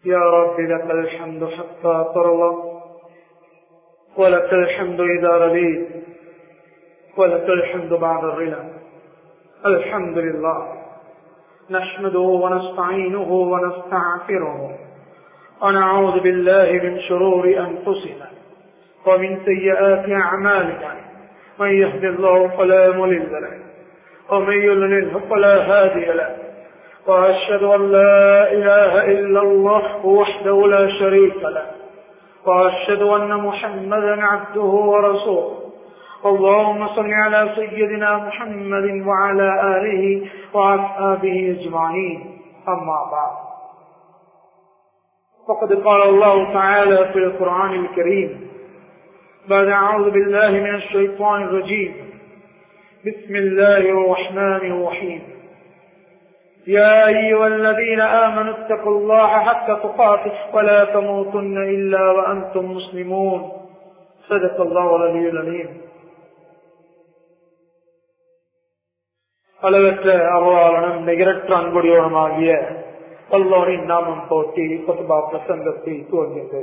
يا رب لك الحمد حتى ترضى ولك الحمد إذا رضيت ولك الحمد بعد الرضا الحمد لله نحمده ونستعينه ونستغفره ونعوذ بالله من شرور أنفسنا ومن سيئات أعمالنا من يهد الله فلا مضل له ومن يضلله فلا هادي له وأشهد أن لا إله إلا الله وحده لا شريك له وأشهد أن محمدا عبده ورسوله اللهم صل على سيدنا محمد وعلى آله وأصحابه أجمعين أما بعد فقد قال الله تعالى في القرآن الكريم بعد أعوذ بالله من الشيطان الرجيم بسم الله الرحمن الرحيم يا أيها الذين آمنوا اتقوا الله حق تقاته ولا تموتن إلا وأنتم مسلمون صدق الله العلي العليم அளவற்ற அருளாளனும் நிகரற்ற அன்புடையவனுமாகிய வல்லோனின் நாமம் போட்டி கொத்துபா பிரசங்கத்தை துவங்கியது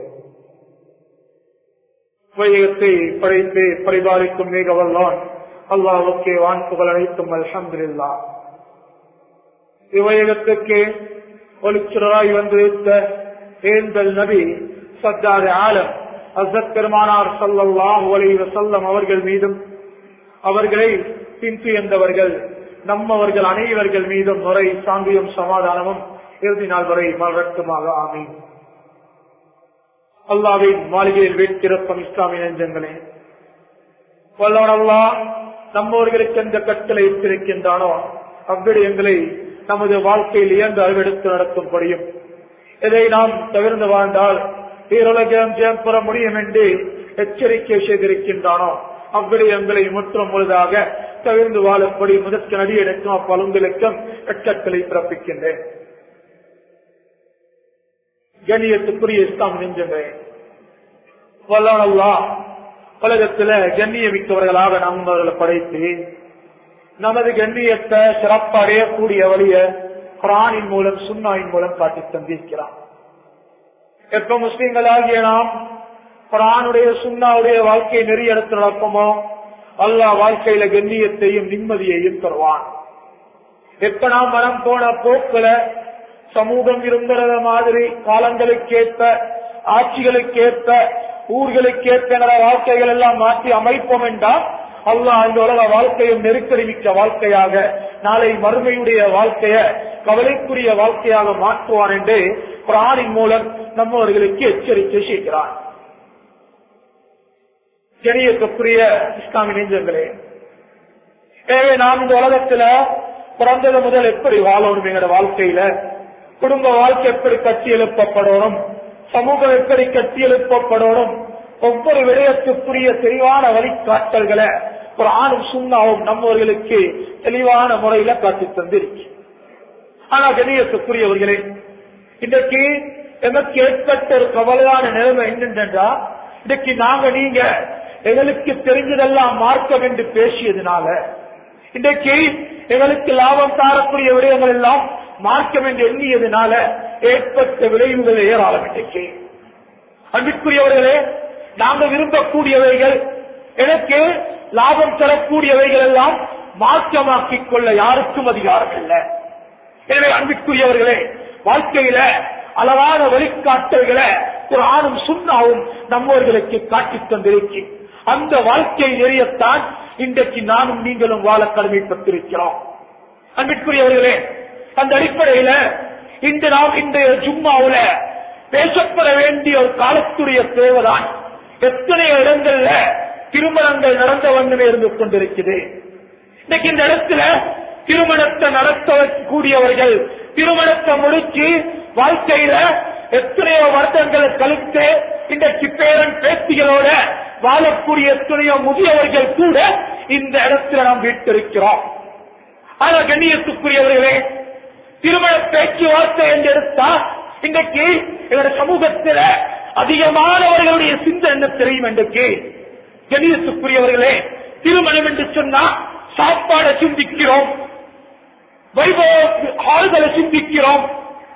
வையகத்தை படைத்து பரிபாலிக்கும் மிக வல்லோன் அல்லாவுக்கே வான்புகள் அனைத்தும் அல்ஹம்துல்லா இவ்வையகத்துக்கு ஒளிச்சுடராய் வந்திருத்த ஏந்தல் நபி சத்தாறு ஆலம் அசத் பெருமானார் சல்லாஹ் ஒலி வசல்லம் அவர்கள் மீதும் அவர்களை பின்துயர்ந்தவர்கள் நம்மவர்கள் அனைவர்கள் மீதும் முறை சாந்தியும் சமாதானமும் இறுதி நாள் வரை மலரட்டுமாக ஆமீன் அல்லாவின் மாளிகையில் வீட்டிருக்கும் இஸ்லாமிய நெஞ்சங்களே வல்லவனல்லா நம்மவர்களுக்கு எந்த கட்டளை இட்டிருக்கின்றானோ அவ்விடயங்களை நமது வாழ்க்கையில் இயந்து அறிவெடுத்து நடக்கும்படியும் இதை நாம் தவிர்ந்து வாழ்ந்தால் ஈரோலகம் ஜெயம் பெற முடியும் என்று எச்சரிக்கை செய்திருக்கின்றானோ அவ்விடயங்களை முற்றும் முழுதாக தவிர்ந்து வாழப்படி முதற்கு நடிகனுக்கும் அப்பழுங்களுக்கும் கட்டளை பிறப்பிக்கின்றேன் கண்ணியத்துக்குரிய இஸ்லாம் நெஞ்சுங்க வல்லா உலகத்துல கண்ணிய மிக்கவர்களாக நாம் அவர்களை படைத்து நமது கண்ணியத்தை சிறப்பு அடையக்கூடிய வழிய குரானின் மூலம் சுண்ணாவின் மூலம் காட்டி தந்திருக்கிறான் எப்ப முஸ்லீம்களாகிய நாம் குரானுடைய சுண்ணாவுடைய வாழ்க்கையை நெறி எடுத்து நடக்குமோ அல்லா வாழ்க்கையில கண்ணியத்தையும் நிம்மதியையும் தருவான் எப்ப நாம் மனம் போன போக்குல சமூகம் இருந்தத மாதிரி காலங்களுக்கேற்ப ஆட்சிகளுக்கேற்ப ஊர்களுக்கேற்ப வாழ்க்கைகள் எல்லாம் மாற்றி அமைப்போம் என்றால் அல்லாஹ் இந்த உலக வாழ்க்கையும் நெருக்கடி மிக்க வாழ்க்கையாக நாளை மறுமையுடைய வாழ்க்கைய கவலைக்குரிய வாழ்க்கையாக மாற்றுவான் என்று பிராணின் மூலம் நம்மவர்களுக்கு எச்சரிக்கை செய்கிறான் கணியத்துக்குரிய இஸ்லாமிய நெஞ்சங்களே எனவே நாம் இந்த உலகத்துல பிறந்தது முதல் எப்படி வாழணும் எங்களோட வாழ்க்கையில குடும்ப வாழ்க்கை எப்படி கட்டி எழுப்பப்படணும் சமூகம் எப்படி கட்டி எழுப்பப்படணும் ஒவ்வொரு விடயத்துக்குரிய தெளிவான வழிகாட்டல்களை ஒரு ஆணும் சுண்ணாவும் நம்மவர்களுக்கு தெளிவான முறையில காட்டி தந்திருக்கு ஆனா கணியத்துக்குரியவர்களே இன்றைக்கு எமக்கு ஏற்பட்ட ஒரு கவலையான நிலைமை என்னென்றா இன்றைக்கு நாங்க நீங்க எங்களுக்கு தெரிஞ்சதெல்லாம் மார்க்கம் என்று பேசியதுனால இன்றைக்கு எங்களுக்கு லாபம் தாரக்கூடிய விடயங்கள் எல்லாம் மார்க்கம் என்று எண்ணியதுனால ஏற்பட்ட விளைவுகள் ஏராளம் இன்றைக்கு அன்பிற்குரியவர்களே நாங்க விரும்பக்கூடியவைகள் எனக்கு லாபம் தரக்கூடியவைகள் எல்லாம் மாற்றமாக்கிக் கொள்ள யாருக்கும் அதிகாரம் இல்லை எனவே அன்பிற்குரியவர்களே வாழ்க்கையில அளவான வழிகாட்டல்களை ஒரு ஆணும் சுண்ணாவும் நம்மவர்களுக்கு காட்டித் தந்திருக்கு அந்த வாழ்க்கை நெறியத்தான் இன்றைக்கு நானும் நீங்களும் வாழ கடமைப்பட்டிருக்கிறோம் அன்பிற்குரியவர்களே அந்த அடிப்படையில இன்று நாம் இன்றைய ஜும்மாவுல பேசப்பட வேண்டிய ஒரு காலத்துடைய தேவைதான் எத்தனையோ இடங்கள்ல திருமணங்கள் நடந்த வண்ணமே இருந்து கொண்டிருக்குது இன்னைக்கு இந்த இடத்துல திருமணத்தை நடத்தக்கூடியவர்கள் திருமணத்தை முடிச்சு வாழ்க்கையில எத்தனையோ வருடங்களை கழித்து இன்றைக்கு பேரன் பேத்திகளோட வாழக்கூடிய எத்தனையோ முதியவர்கள் கூட இந்த இடத்துல நாம் வீட்டிருக்கிறோம் ஆனா கண்ணியத்துக்குரியவர்களே திருமண பேச்சுவார்த்தை என்று எடுத்தா இன்றைக்கு எங்களுடைய சமூகத்தில் அதிகமானவர்களுடைய சிந்தனை என்ன தெரியும் இன்றைக்கு கண்ணியத்துக்குரியவர்களே திருமணம் என்று சொன்னா சாப்பாடை சிந்திக்கிறோம் வைபவ ஆள்களை சிந்திக்கிறோம்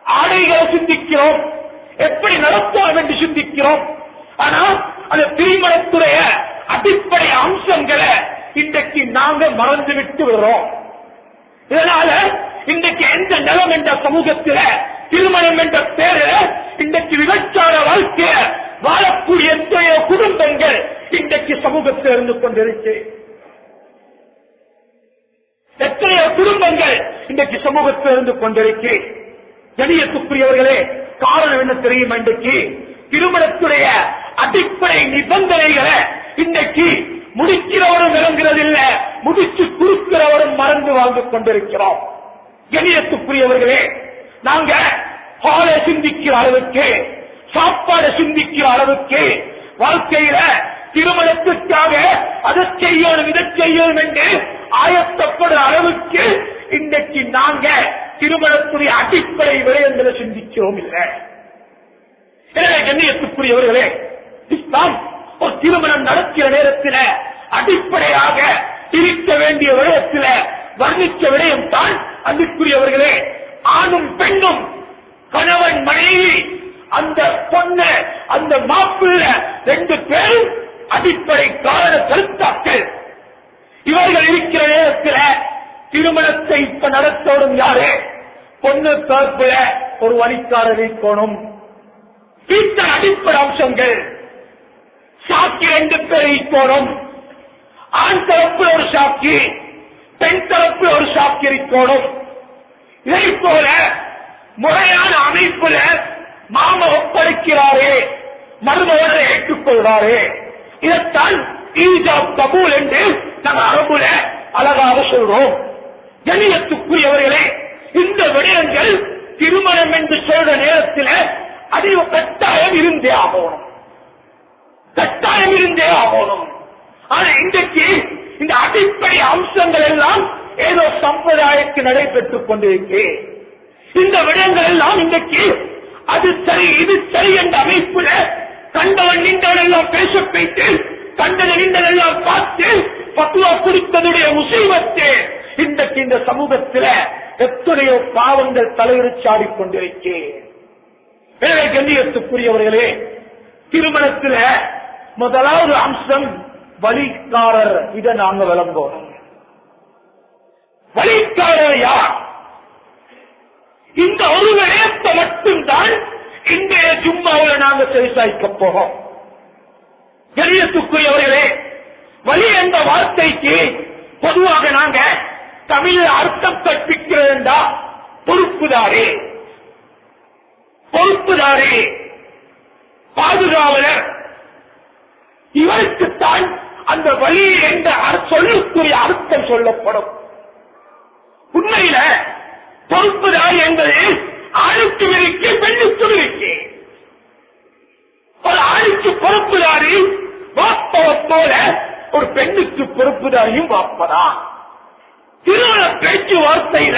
ஆடைகளை சிந்திக்கிறோம் எப்படி நடத்தோம் என்று சிந்திக்கிறோம் ஆனா அந்த திருமணத்துடைய அடிப்படை அம்சங்களை இன்றைக்கு நாங்க மறந்துவிட்டு வர்றோம் இதனால இன்றைக்கு எந்த நிலம் என்ற சமூகத்தில திருமணம் என்ற பேரு இன்றைக்கு விபச்சார வாழ்க்கைய வாழக்கூடிய எத்தனையோ குடும்பங்கள் இன்றைக்கு சமூகத்தில் இருந்து கொண்டிருக்கு எத்தனையோ குடும்பங்கள் இன்றைக்கு சமூகத்தில் இருந்து கொண்டிருக்கு கணியத்துக்குரியவர்களே காரணம் என்ன தெரியும் இன்றைக்கு திருமணத்துடைய அடிப்படை நிபந்தனைகளை இன்றைக்கு முடிக்கிறவரும் விளங்குறதில்ல முடிச்சு குறுக்கிறவரும் மறந்து வாழ்ந்து கொண்டிருக்கிறோம் கணியத்துக்குரியவர்களே நாங்க ஹாலை சிந்திக்கிற அளவுக்கு சாப்பாடு சிந்திக்கிற அளவுக்கு வாழ்க்கையில திருமணத்திற்காக அதை செய்யணும் இதை செய்யணும் என்று ஆயத்தப்படுற அளவுக்கு இன்றைக்கு நாங்க திருமணத்துடைய அடிப்படை விடயங்களை சிந்திக்கிறோம் இல்லை எனவே கண்ணியத்துக்குரியவர்களே இஸ்லாம் ஒரு திருமணம் நடக்கிற நேரத்தில் அடிப்படையாக இருக்க வேண்டிய விடயத்தில் வர்ணிக்க விடயம் தான் அன்புக்குரியவர்களே ஆணும் பெண்ணும் கணவன் மனைவி அந்த பொண்ணு அந்த மாப்பிள்ள ரெண்டு பேரும் அடிப்படை காரண கருத்தாக்கள் இவர்கள் இருக்கிற நேரத்தில் திருமணத்தை இப்ப நடத்தோடும் யாரு பொண்ணு தரப்புல ஒரு வழிக்காரர் இருக்கணும் வீட்டின் அடிப்படை அம்சங்கள் சாக்கி ரெண்டு பேர் இருக்கணும் ஆண் தரப்புல ஒரு சாக்கி பெண் தரப்புல ஒரு சாக்கி இருக்கணும் இதை போல முறையான அமைப்புல மாம ஒப்படைக்கிறாரே மருமகனை ஏற்றுக்கொள்வாரே இதைத்தான் ஈஜாப் கபூல் என்று நாங்கள் அரபுல அழகாக சொல்றோம் கணியத்துக்குரியவர்களே இந்த விடயங்கள் திருமணம் என்று சொல்ற நேரத்தில் அதிக கட்டாயம் இருந்தே ஆகணும் கட்டாயம் இருந்தே ஆகணும் ஆனா இன்றைக்கு இந்த அடிப்படை அம்சங்கள் எல்லாம் ஏதோ சம்பிரதாயக்கு நடைபெற்றுக் கொண்டிருக்கு இந்த விடயங்கள் எல்லாம் இன்றைக்கு அது சரி இது சரி என்ற அமைப்புல கண்டவன் நின்றவன் எல்லாம் பேச வைத்து கண்டவன் நின்றவன் எல்லாம் பார்த்து பத்துவா குடித்ததுடைய முசீபத்து இன்றைக்கு இந்த சமூகத்தில் எத்தனையோ பாவங்கள் தலைவிரிச்சாடிக் கொண்டிருக்கு எனவே கண்ணியத்துக்குரியவர்களே திருமணத்தில் முதலாவது அம்சம் வழிக்காரர் இதை நாங்க விளம்போம் வழிக்காரர் யார் இந்த ஒரு விடயத்தை மட்டும்தான் இன்றைய ஜும்மாவில் நாங்க சரிசாய்க்க போறோம் கணியத்துக்குரியவர்களே வழி என்ற வார்த்தைக்கு பொதுவாக நாங்க தமிழ் அர்த்தம் கற்பிக்கிறதா பொறுப்புதாரே பொறுப்புதாரே பாதுகாவலர் இவருக்குத்தான் அந்த வழி என்ற அர்- சொல்லுக்குரிய அர்த்தம் சொல்லப்படும் உண்மையில பொறுப்புதாரி என்பது ஆணுக்கு இருக்கு பெண்ணுக்கு இருக்கு ஒரு ஆணுக்கு பொறுப்புதாரி வாப்பவை போல ஒரு பெண்ணுக்கு பொறுப்புதாரியும் வாப்பதா திருமண பேச்சுவார்த்தையில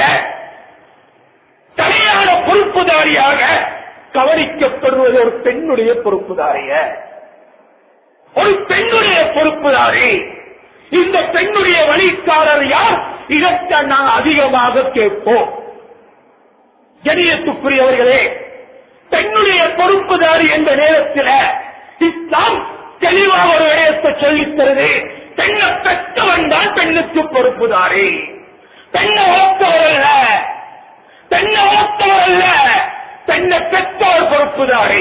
தனியான பொறுப்புதாரியாக கவனிக்கப்படுவது ஒரு பெண்ணுடைய பொறுப்புதாரிய ஒரு பெண்ணுடைய பொறுப்புதாரி இந்த பெண்ணுடைய வழிக்காரர் யார் இதைத்தான் நான் அதிகமாக கேட்போம் கணியத்துக்குரியவர்களே பெண்ணுடைய பொறுப்புதாரி என்ற நேரத்தில் இஸ்லாம் தெளிவாக ஒரு விடயத்தை சொல்லித் தருது பெண்ணை பெற்றவன் தான் பெண்ணுக்கு பொறுப்புதாரி பெண்ணை ஓத்தவர் அல்ல பெண்ணை ஓத்தவர் அல்ல பெண்ணை பெற்றவர் பொறுப்புதாரி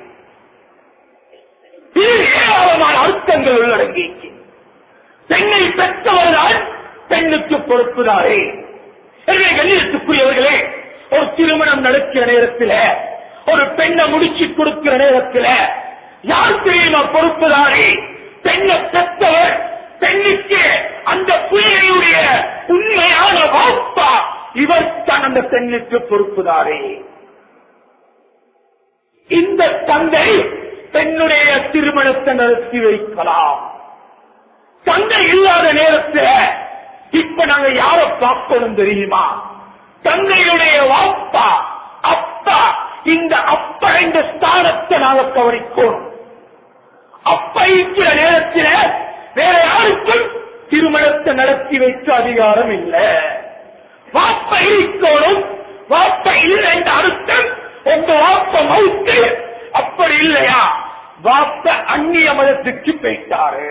இது ஏராளமான அர்த்தங்கள் உள்ளடங்கி பெண்ணை பெற்றவர்தான் பெண்ணுக்கு பொறுப்புதாரே எனவே கண்ணியத்துக்குரியவர்களே ஒரு திருமணம் நடக்கிற நேரத்தில் ஒரு பெண்ணை முடிச்சு கொடுக்கிற நேரத்தில் யார் தெரியுமா பொறுப்புதாரே பெண்ணை பெற்றவர் பெண்ணுக்கு அந்த பிள்ளையுடைய உண்மையான வாப்பா இவர் தான் அந்த பெண்ணுக்கு பொறுப்புதாரே இந்த தந்தை பெண்ணுடைய திருமணத்தை நடத்தி வைக்கலாம் தந்தை இல்லாத நேரத்தில் இப்ப நாங்க யார பார்க்கணும் தெரியுமா தந்தையுடைய வாப்பா அப்பா இந்த அப்பா என்ற ஸ்தானத்தை நாங்க கவனிக்கணும் அப்பா இருக்கிற நேரத்தில் வேற யாருக்கும் திருமணத்தை நடத்தி வைக்க அதிகாரம் இல்லை வாப்பா இருக்கணும் வாப்ப இல்லை என்ற அர்த்தம் உங்க வாப்ப மவுத்து அப்படி இல்லையா வாப்ப அந்நிய மதத்துக்கு போயிட்டாரு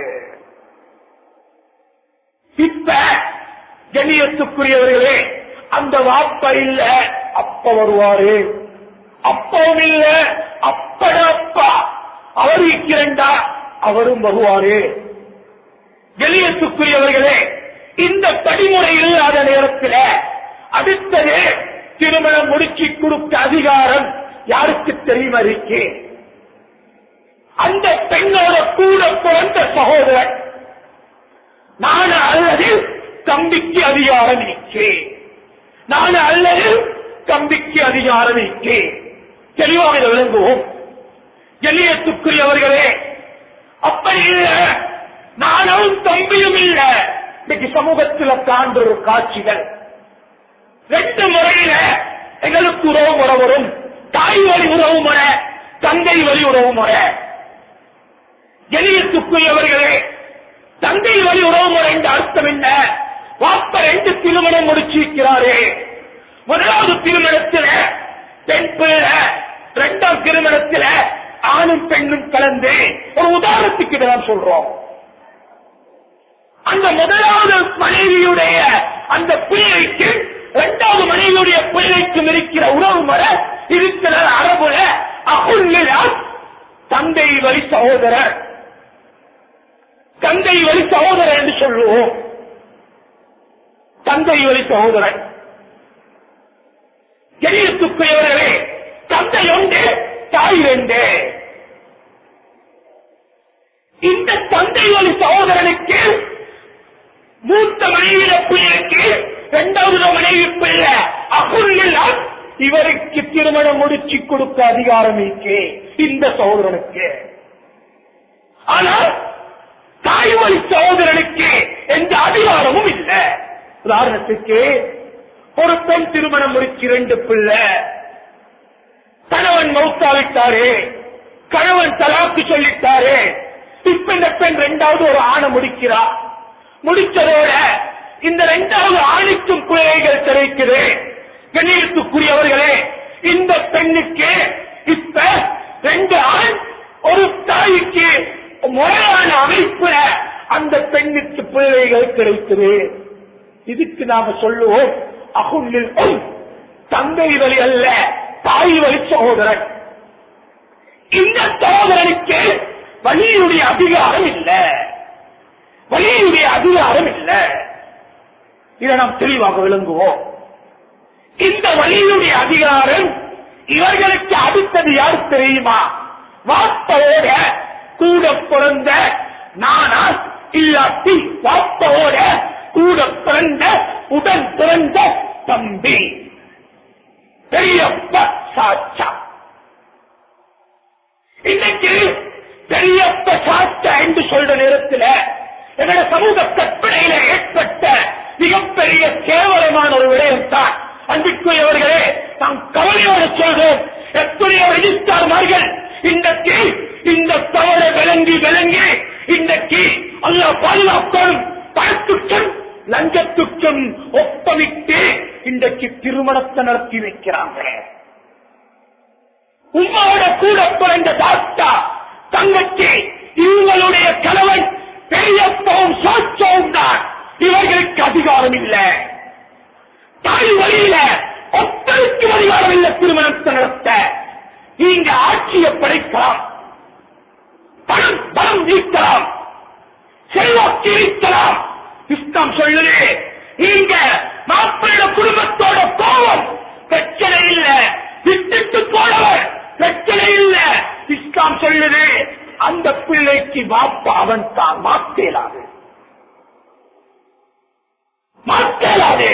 இப்ப கண்ணியத்துக்குரியவர்களே அந்த வாப்ப இல்ல அப்ப வருவாரு அப்பவும் இல்ல அப்பட அப்பா அவர் இருக்கிறண்டா அவரும் வருவாரு கண்ணியத்துக்குரியவர்களே இந்த படிமுறை இல்லாத நேரத்தில் அடுத்தது திருமணம் முடிச்சு கொடுக்க அதிகாரம் யாருக்கு தெரியுமா இருக்கு அந்த பெண்ணோட கூட பிறந்த சகோதரன் நான் அல்லது தம்பிக்கு அதிகாரம் இருக்கு நான் அல்லது தம்பிக்கு அதிகாரம் இருக்கு தெளிவாக இதை விளங்குவோம் எளியத்துக்குரியவர்களே அப்படி இல்ல நானும் தம்பியும் இல்ல இன்னைக்கு சமூகத்தில் காண்ற ஒரு காட்சிகள் ரெண்டு முறையில எங்களுக்கு உறவு முறை வரும் தாய் வழி உறவு முறை தந்தை வழி உறவு முறை எளியத்துக்குரியவர்களே தந்தை வழி உறவு முறை என்ற அர்த்தம் என்ன வாப்ப ரெண்டு திருமணம் முடிச்சிருக்கிறாரே முதலாவது திருமணத்தில் பெண் பிள்ளை இரண்டாம் திருமணத்தில் ஆணும் பெண்ணும் கலந்து ஒரு உதாரணத்துக்கு இதை நாம் சொல்றோம் அந்த முதலாவது மனைவியுடைய அந்த பிள்ளைக்கு இரண்டாவது மனைவியுடைய பிள்ளைக்கும் இருக்கிற உறவு முறை இருக்கிற அரபுல அகுல்லிலா தந்தை வழி சகோதரர் தந்தை வழி சகோதரர் என்று சொல்லுவோம் தந்தை வழி சகோதரன் எளியத்துக்குரியவர்களே தந்தை ஒன்று தாய் ரெண்டு இந்த தந்தை வழி சகோதரனுக்கு மூத்த மனைவியில பிள்ளைக்கு இரண்டாவது மனைவி பிள்ளை அகுல்லாம் இவருக்கு திருமணம் முடிச்சு கொடுக்க அதிகாரம் இருக்கு இந்த சகோதரனுக்கு ஆனால் தாய் வழி சகோதரனுக்கு எந்த அதிகாரமும் இல்லை உதாரணத்துக்கு ஒரு பெண் திருமணம் முடிச்சு ரெண்டு பிள்ளை கணவன் மௌத்தாவிட்டாரு கணவன் தலாக்கு சொல்லிட்டாரு இப்ப இந்த பெண் ரெண்டாவது ஒரு ஆணை முடிக்கிறா முடிச்சதோட இந்த ரெண்டாவது ஆணுக்கும் பிள்ளைகள் கிடைக்குது கண்ணியத்துக்குரியவர்களே இந்த பெண்ணுக்கு இப்ப ரெண்டு ஆண் ஒரு தாய்க்கு முறையான அமைப்புல அந்த பெண்ணுக்கு பிள்ளைகள் கிடைக்குது இதுக்கு நாம சொல்லுவோம் அகுல்லில் உம், தந்தை வழி அல்ல தாய் வழி சகோதரன் இந்த சகோதரனுக்கு வழியுடைய அதிகாரம் இல்ல வழியுடைய அதிகாரம் இல்ல இதை நாம் தெளிவாக விளங்குவோம் இந்த வழியுடைய அதிகாரம் இவர்களுக்கு அடுத்தது யார் தெரியுமா வாப்பவோட கூட பிறந்த நானா இல்லாட்டி வாப்பவோட கூட பிறந்த உடன் பிறந்த தம்பி பெரியப்ப சாட்சா இன்னைக்கு பெரியப்ப சாட்சா என்று சொல்ற நேரத்தில் எங்களோட சமூக கற்பனையில ஏற்பட்ட மிகப்பெரிய கேவலமான ஒரு விடயம் தான் அன்பிற்குரியவர்களே நாம் கவலையோடு சொல்றோம் எத்தனையோ ரெஜிஸ்டார்மார்கள் இன்றைக்கு இந்த தவறை விளங்கி விளங்கி இன்றைக்கு அல்ல பாதுகாக்கணும் பணத்துக்கும் லஞ்சத்துக்கும் ஒப்பமிட்டு இன்றைக்கு திருமணத்தை நடத்தி வைக்கிறாங்க உங்களோட கூட பிறந்த தாத்தா தங்கச்சி இவங்களுடைய கணவன் பெரியப்பவும் சாட்சவும் தான் இவர்களுக்கு அதிகாரம் இல்லை தாய் வழியில ஒத்தருக்கு அதிகாரம் இல்லை திருமணத்தை நடத்த நீங்க ஆட்சியை படைக்கலாம் பணம் பலம் நீக்கலாம் செல்வாக்கு இருக்கலாம் இஸ்லாம் சொல்லுது நீங்க மாப்பிள்ள குடும்பத்தோட கோபம் பிரச்சனை இல்ல விட்டுட்டு போனவர் பிரச்சனை இல்ல இஸ்லாம் சொல்லுது அந்த பிள்ளைக்கு வாப்பா அவன் தான் மாத்தேலாது மாத்தேலாது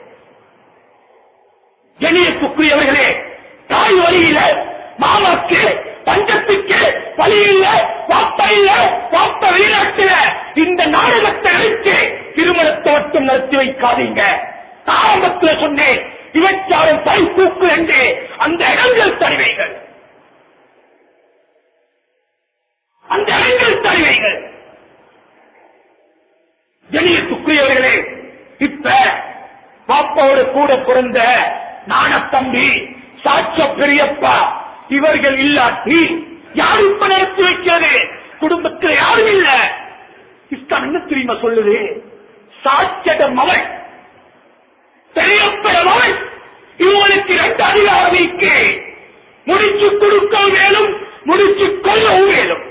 எளியத்துக்குரியவர்களே தாய் வழியில மாமாக்கு பஞ்சத்துக்கு வழி இல்ல வாப்பா இல்ல வாப்பா வெளிநாட்டுல இந்த நாடகத்தை அழித்து திருமணத்தை மட்டும் நடத்தி வைக்காதீங்க ஆரம்பத்தில் சொன்னேன் இவற்றாலும் பை தூக்கு என்று அந்த இடங்கள் தருவைகள் அந்த இடங்கள் தருவைகள் எளியத்துக்குரியவர்களே இப்ப பாப்பாவோட கூட பிறந்த நாணத்தம்பி சாட்ச பெரியப்பா இவர்கள் இல்லாட்டி யார் இப்ப நடத்தி வைக்கிறது குடும்பத்தில் யாரும் இல்ல இஸ்லாம் என்ன தெரியுமா சொல்லுது சாட்சட மகள் பெரியப்பட மகள் இவங்களுக்கு ரெண்டு அதிகாரம் இருக்கு முடிச்சு கொடுக்கவும் மேலும் முடிச்சு கொள்ளவும் மேலும்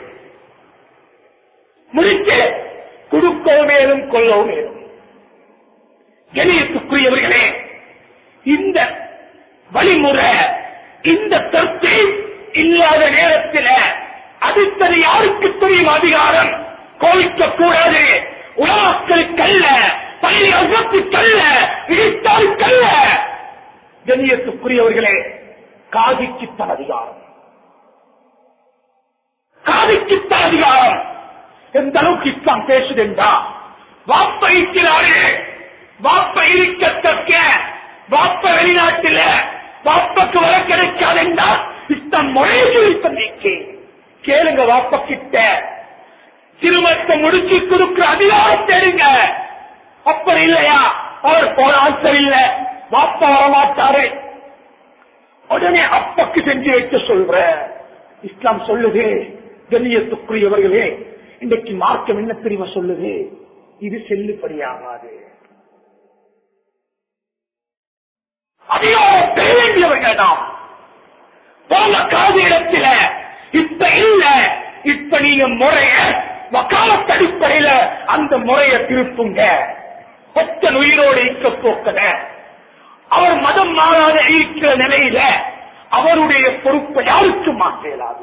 முடிச்சு கொடுக்கவும் மேலும் கொள்ளவும் மேலும் கணியத்துக்குரியவர்களே இந்த வழிமுறை இந்த தற்பி இல்லாத நேரத்தில் அடுத்தது யாருக்கு தெரியும் அதிகாரம் கோவிக்க கூடாது உலகங்களுக்கல்ல பள்ளி அகத்துக்கல்ல வீட்டாருக்கல்ல கண்ணியத்துக்குரியவர்களே காதிக்குத்தான் அதிகாரம் காதிக்குத்தான் அதிகாரம் எந்த அளவுக்கு இஸ்லாம் பேசுதென்றா வாப்ப இருக்கிறாரே வாப்ப இருக்கத்தக்க வாப்ப வெளிநாட்டில வாப்பக்கு வர கிடைக்காதென்றா இஸ்லாம் முறையை தன்னைக்கு கேளுங்க வாப்ப கிட்ட திருமணத்தை முடிச்சு கொடுக்கிற அதிகாரம் தேடுங்க அப்படி இல்லையா அவர் போனால் சரியில்லை வாப்ப வரமாட்டாரு உடனே அப்பக்கு செஞ்சு வைக்க சொல்ற இஸ்லாம் சொல்லுது கண்ணியத்துக்குரியவர்களே இன்றைக்கு மார்க்கம் என்ன தெரியுமா சொல்லுது இது செல்லுபடியாகாது அதிகாரம் பெற வேண்டியவர்கள் நாம் போன காது இடத்துல இப்ப இல்ல இப்ப நீங்க முறைய வக்காலத்து அடிப்படையில அந்த முறைய திருப்புங்க ஒத்த உயிரோடு இருக்க போக்கன அவர் மதம் மாறாத இருக்கிற நிலையில அவருடைய பொறுப்பை யாருக்கும் மாற்ற இயலாது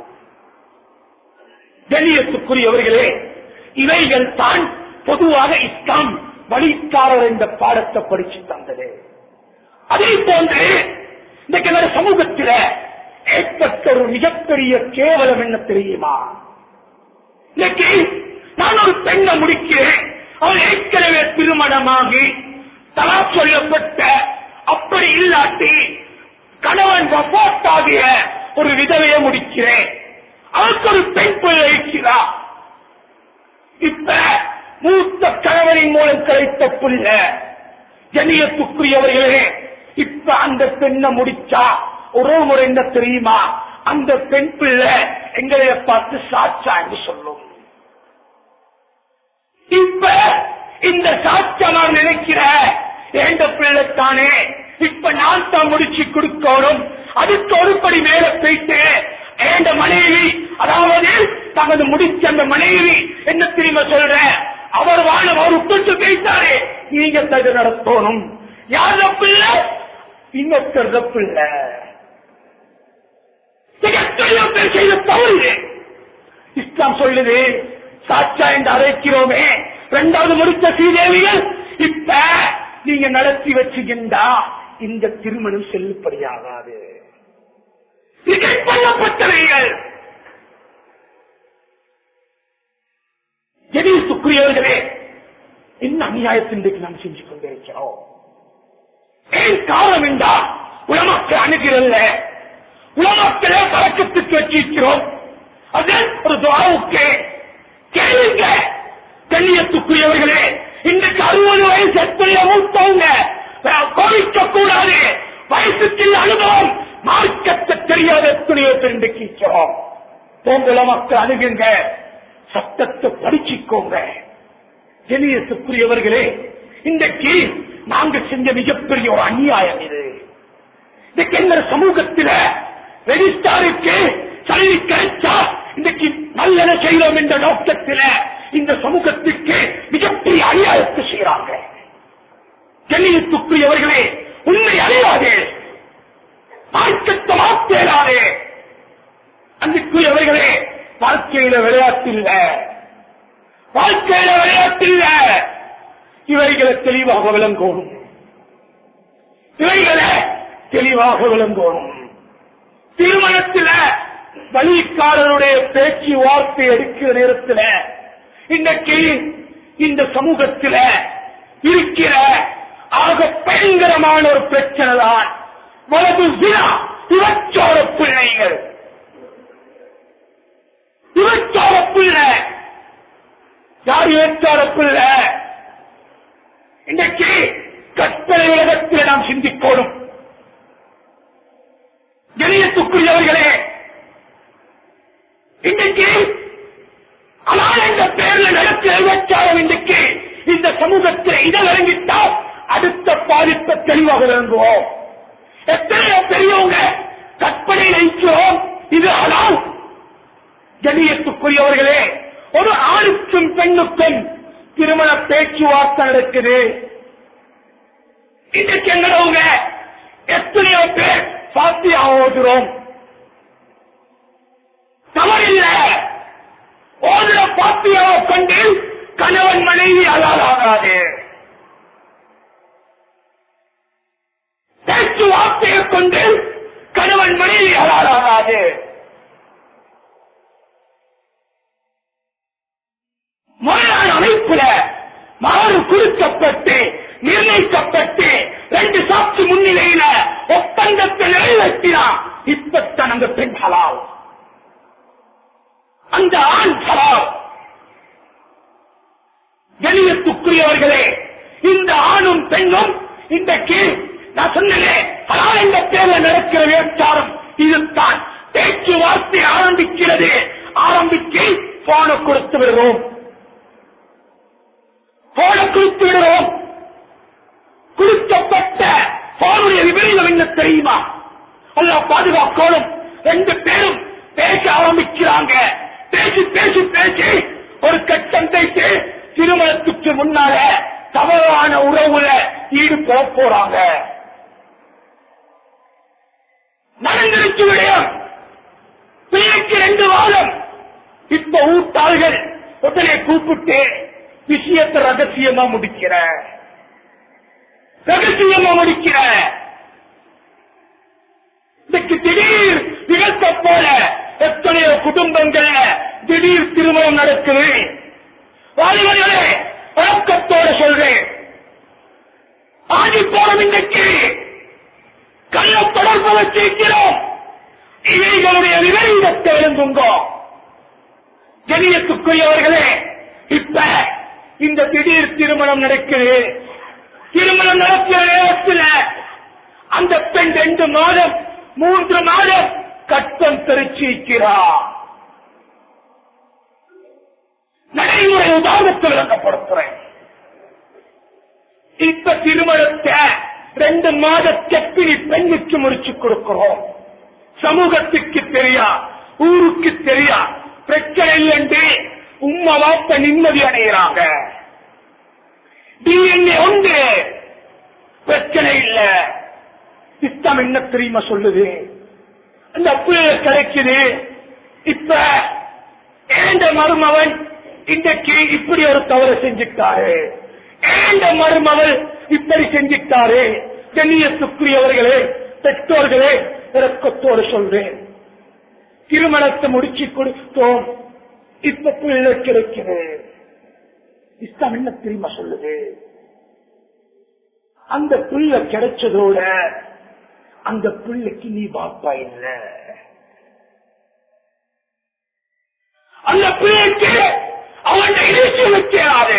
கண்ணியத்துக்குரியவர்களே இவைகள் தான் பொதுவாக இஸ்லாம் வழிகாரர் என்ற பாடத்தை படிச்சு தந்தது அதே போன்று இன்றைக்கு நம்ம சமூகத்தில் ஏற்பட்ட ஒரு மிகப்பெரிய கேவலம் என்ன தெரியுமா இன்னைக்கு நான் ஒரு பெண்ணை முடிக்கிறேன் அவள் ஏற்கனவே திருமணமாகி தலா சொல்லப்பட்ட அப்படி இல்லாட்டி கணவன் வபாத்தாகிய ஒரு விதவையை முடிக்கிறேன் அவருக்கு ஒரு பெண் பிள்ளை இருக்கிறா இப்ப மூத்த கணவனின் மூலம் கிடைத்த புள்ள ஜனியத்துக்குரியவர்களே இப்ப அந்த பெண்ணை முடிச்சா ஒரு முறை என்ன தெரியுமா அந்த பெண் பிள்ளை எங்களைய பார்த்து சாட்சா என்று சொல்லும் இப்ப இந்த சாட்சா நான் நினைக்கிறேன் எந்த பிள்ளைத்தானே இப்ப நான் தான் முடிச்சு கொடுக்கணும் அதுக்கு ஒரு படி மேல போயிட்டு எந்த மனைவி அதாவது தமது முடிச்ச அந்த மனைவி என்ன தெரியுமா சொல்ற அவர் வாழ அவர் விட்டு பேசாரு நீங்க தகு நடத்தணும் யார் தப்பில்ல இன்னொருத்தர் தப்பில்ல எத்தனையோ பேர் செய்த தவறு இஸ்லாம் சொல்லுது சாட்சா என்று அழைக்கிறோமே இரண்டாவது முடிச்ச ஸ்ரீதேவிகள் இப்ப நீங்க நடத்தி வச்சுக்கின்றா இந்த திருமணம் செல்லுபடியாகாது டிக்கெட் பண்ணப்பட்டவைகள் எதிர்த்துக்குரியவர்களே என்ன அநியாயத்தின்றைக்கு நாம் செஞ்சு கொண்டிருக்கிறோம் ஏன் காரணம் என்றா உலமக்கள் அணுகிறல்ல உலமக்களே பழக்கத்துக்கு வச்சிருக்கிறோம் அது ஒரு துவாவுக்கு கேளுங்க கண்ணியத்துக்குரியவர்களே இன்றைக்கு அறுபது வயசு எத்தனையோ மூத்தவங்க கோவிக்க கூடாது வயசுக்கு அனுபவம் மார்க்கத்தை தெரியாத எத்தனையோ பேர் இன்றைக்கு இருக்கிறோம் போங்குல மக்கள் அணுகுங்க சட்டத்தை படிச்சுக்கோங்க கண்ணியத்துக்குரியவர்களே இன்றைக்கு நாங்க செஞ்ச மிகப்பெரிய ஒரு அநியாயம் இது இன்னைக்கு எங்க சமூகத்தில ரெஜிஸ்டாருக்கு சலுகை கிடைச்சா இன்னைக்கு நல்லென செய்யலாம் என்ற நோக்கத்தில இந்த சமூகத்துக்கு மிகப்பெரிய அநியாயத்தை செய்யறாங்க கண்ணியத்துக்குரியவர்களே உண்மை அறியாதே மார்க்கத்தை மாற்றேலாதே அன்புக்குரியவர்களே வாழ்க்கையில விளையாட்டு இல்ல வாழ்க்கையில விளையாட்டு இல்ல இவைகளை தெளிவாக விளங்கணும் இவைகளை தெளிவாக விளங்கணும் திருமணத்தில் வழிகாரருடைய பேச்சு வார்த்தை எடுக்கிற நேரத்தில் இன்றைக்கு இந்த சமூகத்தில் இருக்கிற ஆக பயங்கரமான ஒரு பிரச்சனை தான் வலது விழா இவச்சோர பிள்ளைகள் இவச்சோர பிள்ளை யார் இவச்சோர பிள்ளை இன்றைக்கு கற்பனை உலகத்தில் நாம் சிந்திக்கணும் கணியத்துக்குரியவர்களே இன்றைக்கு அலால் என்ற பெயர்ல நடக்கிற விபச்சாரம் இன்றைக்கு இந்த சமூகத்தில் இதழ் இறங்கிட்டால் அடுத்த பாதிப்பை தெளிவாக விளங்குவோம் எத்தனையோ பெரியவங்க கற்பனை நினைக்கிறோம் இது அலால் கணியத்துக்குரியவர்களே ஒரு ஆணுக்கும் பெண்ணுக்கும் திருமண பேச்சுவார்த்தை நடக்குது இன்னைக்கு எங்களவங்க எத்தனையோ பேர் சாத்தியா ஓதுறோம் தவறில்லை ஓதுற பாத்தியாவை கொண்டு கணவன் மனைவி அலாலாகாது பேச்சுவார்த்தையை கொண்டு கணவன் மனைவி அலாலாகாது முறையான அமைப்புல மாறு கொடுக்கப்பட்டு நிர்ணயிக்கப்பட்டு ரெண்டு சாட்சி முன்னிலையில ஒப்பந்தத்தை நிறைவேற்றினா இப்பத்தான் அந்த பெண் ஹலால் அந்த ஆண் ஹலால் கணியத்துக்குரியவர்களே இந்த ஆணும் பெண்ணும் இன்றைக்கு நான் சொன்னேன் ஹலால் என்ற பேர்ல நடக்கிற விபச்சாரம் இதுதான் பேச்சுவார்த்தை ஆரம்பிக்கிறது ஆரம்பிச்சு போன கொடுத்து விடுறோம் போன கொடுத்து விடுறோம் கொடுக்கப்பட்ட போனுடைய விபரீதம் என்ன தெரியுமா அல்ல பாதுகாக்கணும் ரெண்டு பேரும் பேச ஆரம்பிக்கிறாங்க பேசி பேசி பேசி ஒரு கட்டம் பேசி திருமணத்துக்கு முன்னால தவறான உறவுல ஈடுபட போறாங்க நடந்திருச்சு விடயம் பிள்ளைக்கு ரெண்டு வாரம் இப்ப ஊட்டாள்கள் உடனே கூப்பிட்டு விஷயத்தை ரகசியமா முடிக்கிற ரகசியமா முடிக்கிற இதுக்கு திடீர் நிகழ்த்த போல எத்தனையோ குடும்பங்கள் திடீர் திருமணம் நடக்குது வாலிபர்களே வழக்கத்தோட சொல்றேன் ஆடி போறோம் இன்றைக்கு கள்ள தொடர்பு வச்சிருக்கிறோம் இவைகளுடைய விபரீதத்தை எழுந்துங்கோ கணியத்துக்குரியவர்களே இப்ப இந்த திடீர் திருமணம் நடக்குது திருமணம் நடக்கிற நேரத்தில் அந்த பெண் ரெண்டு மாதம் மூன்று மாதம் கட்டம் தெரிச்சிருக்கிறார் நடைமுறை உதாரணத்தை விளக்கப்படுத்துறேன் இப்ப திருமணத்தை ரெண்டு மாத செப்பினி பெண்ணுக்கு முடிச்சு கொடுக்கிறோம் சமூகத்துக்கு தெரியா ஊருக்கு தெரியா பிரச்சனை இல்லைன்று உம்மா வாப்ப நிம்மதி அடைகிறாங்க டிஎன்ஏ உண்டு பிரச்சனை இல்ல இஷ்டம் என்ன தெரியுமா சொல்லுது அந்த பிள்ளை கிடைக்குது இப்ப ஏண்ட மருமவன் இன்றைக்கு இப்படி ஒரு தவறு செஞ்சுட்டாரு ஏண்ட மருமவள் இப்படி செஞ்சுட்டாரு கண்ணியத்துக்குரியவர்களே பெற்றோர்களே இறக்கத்தோடு சொல்றேன் திருமணத்தை முடிச்சு கொடுத்தோம் இப்ப பிள்ளை கிடைக்குது இஸ்லாம் என்ன தெரியுமா சொல்லுது அந்த பிள்ளை கிடைச்சதோட அந்த பிள்ளைக்கு நீ பாப்பா இல்ல அந்த பிள்ளைக்கு அவன் இணைச்சு வைக்கிறாரு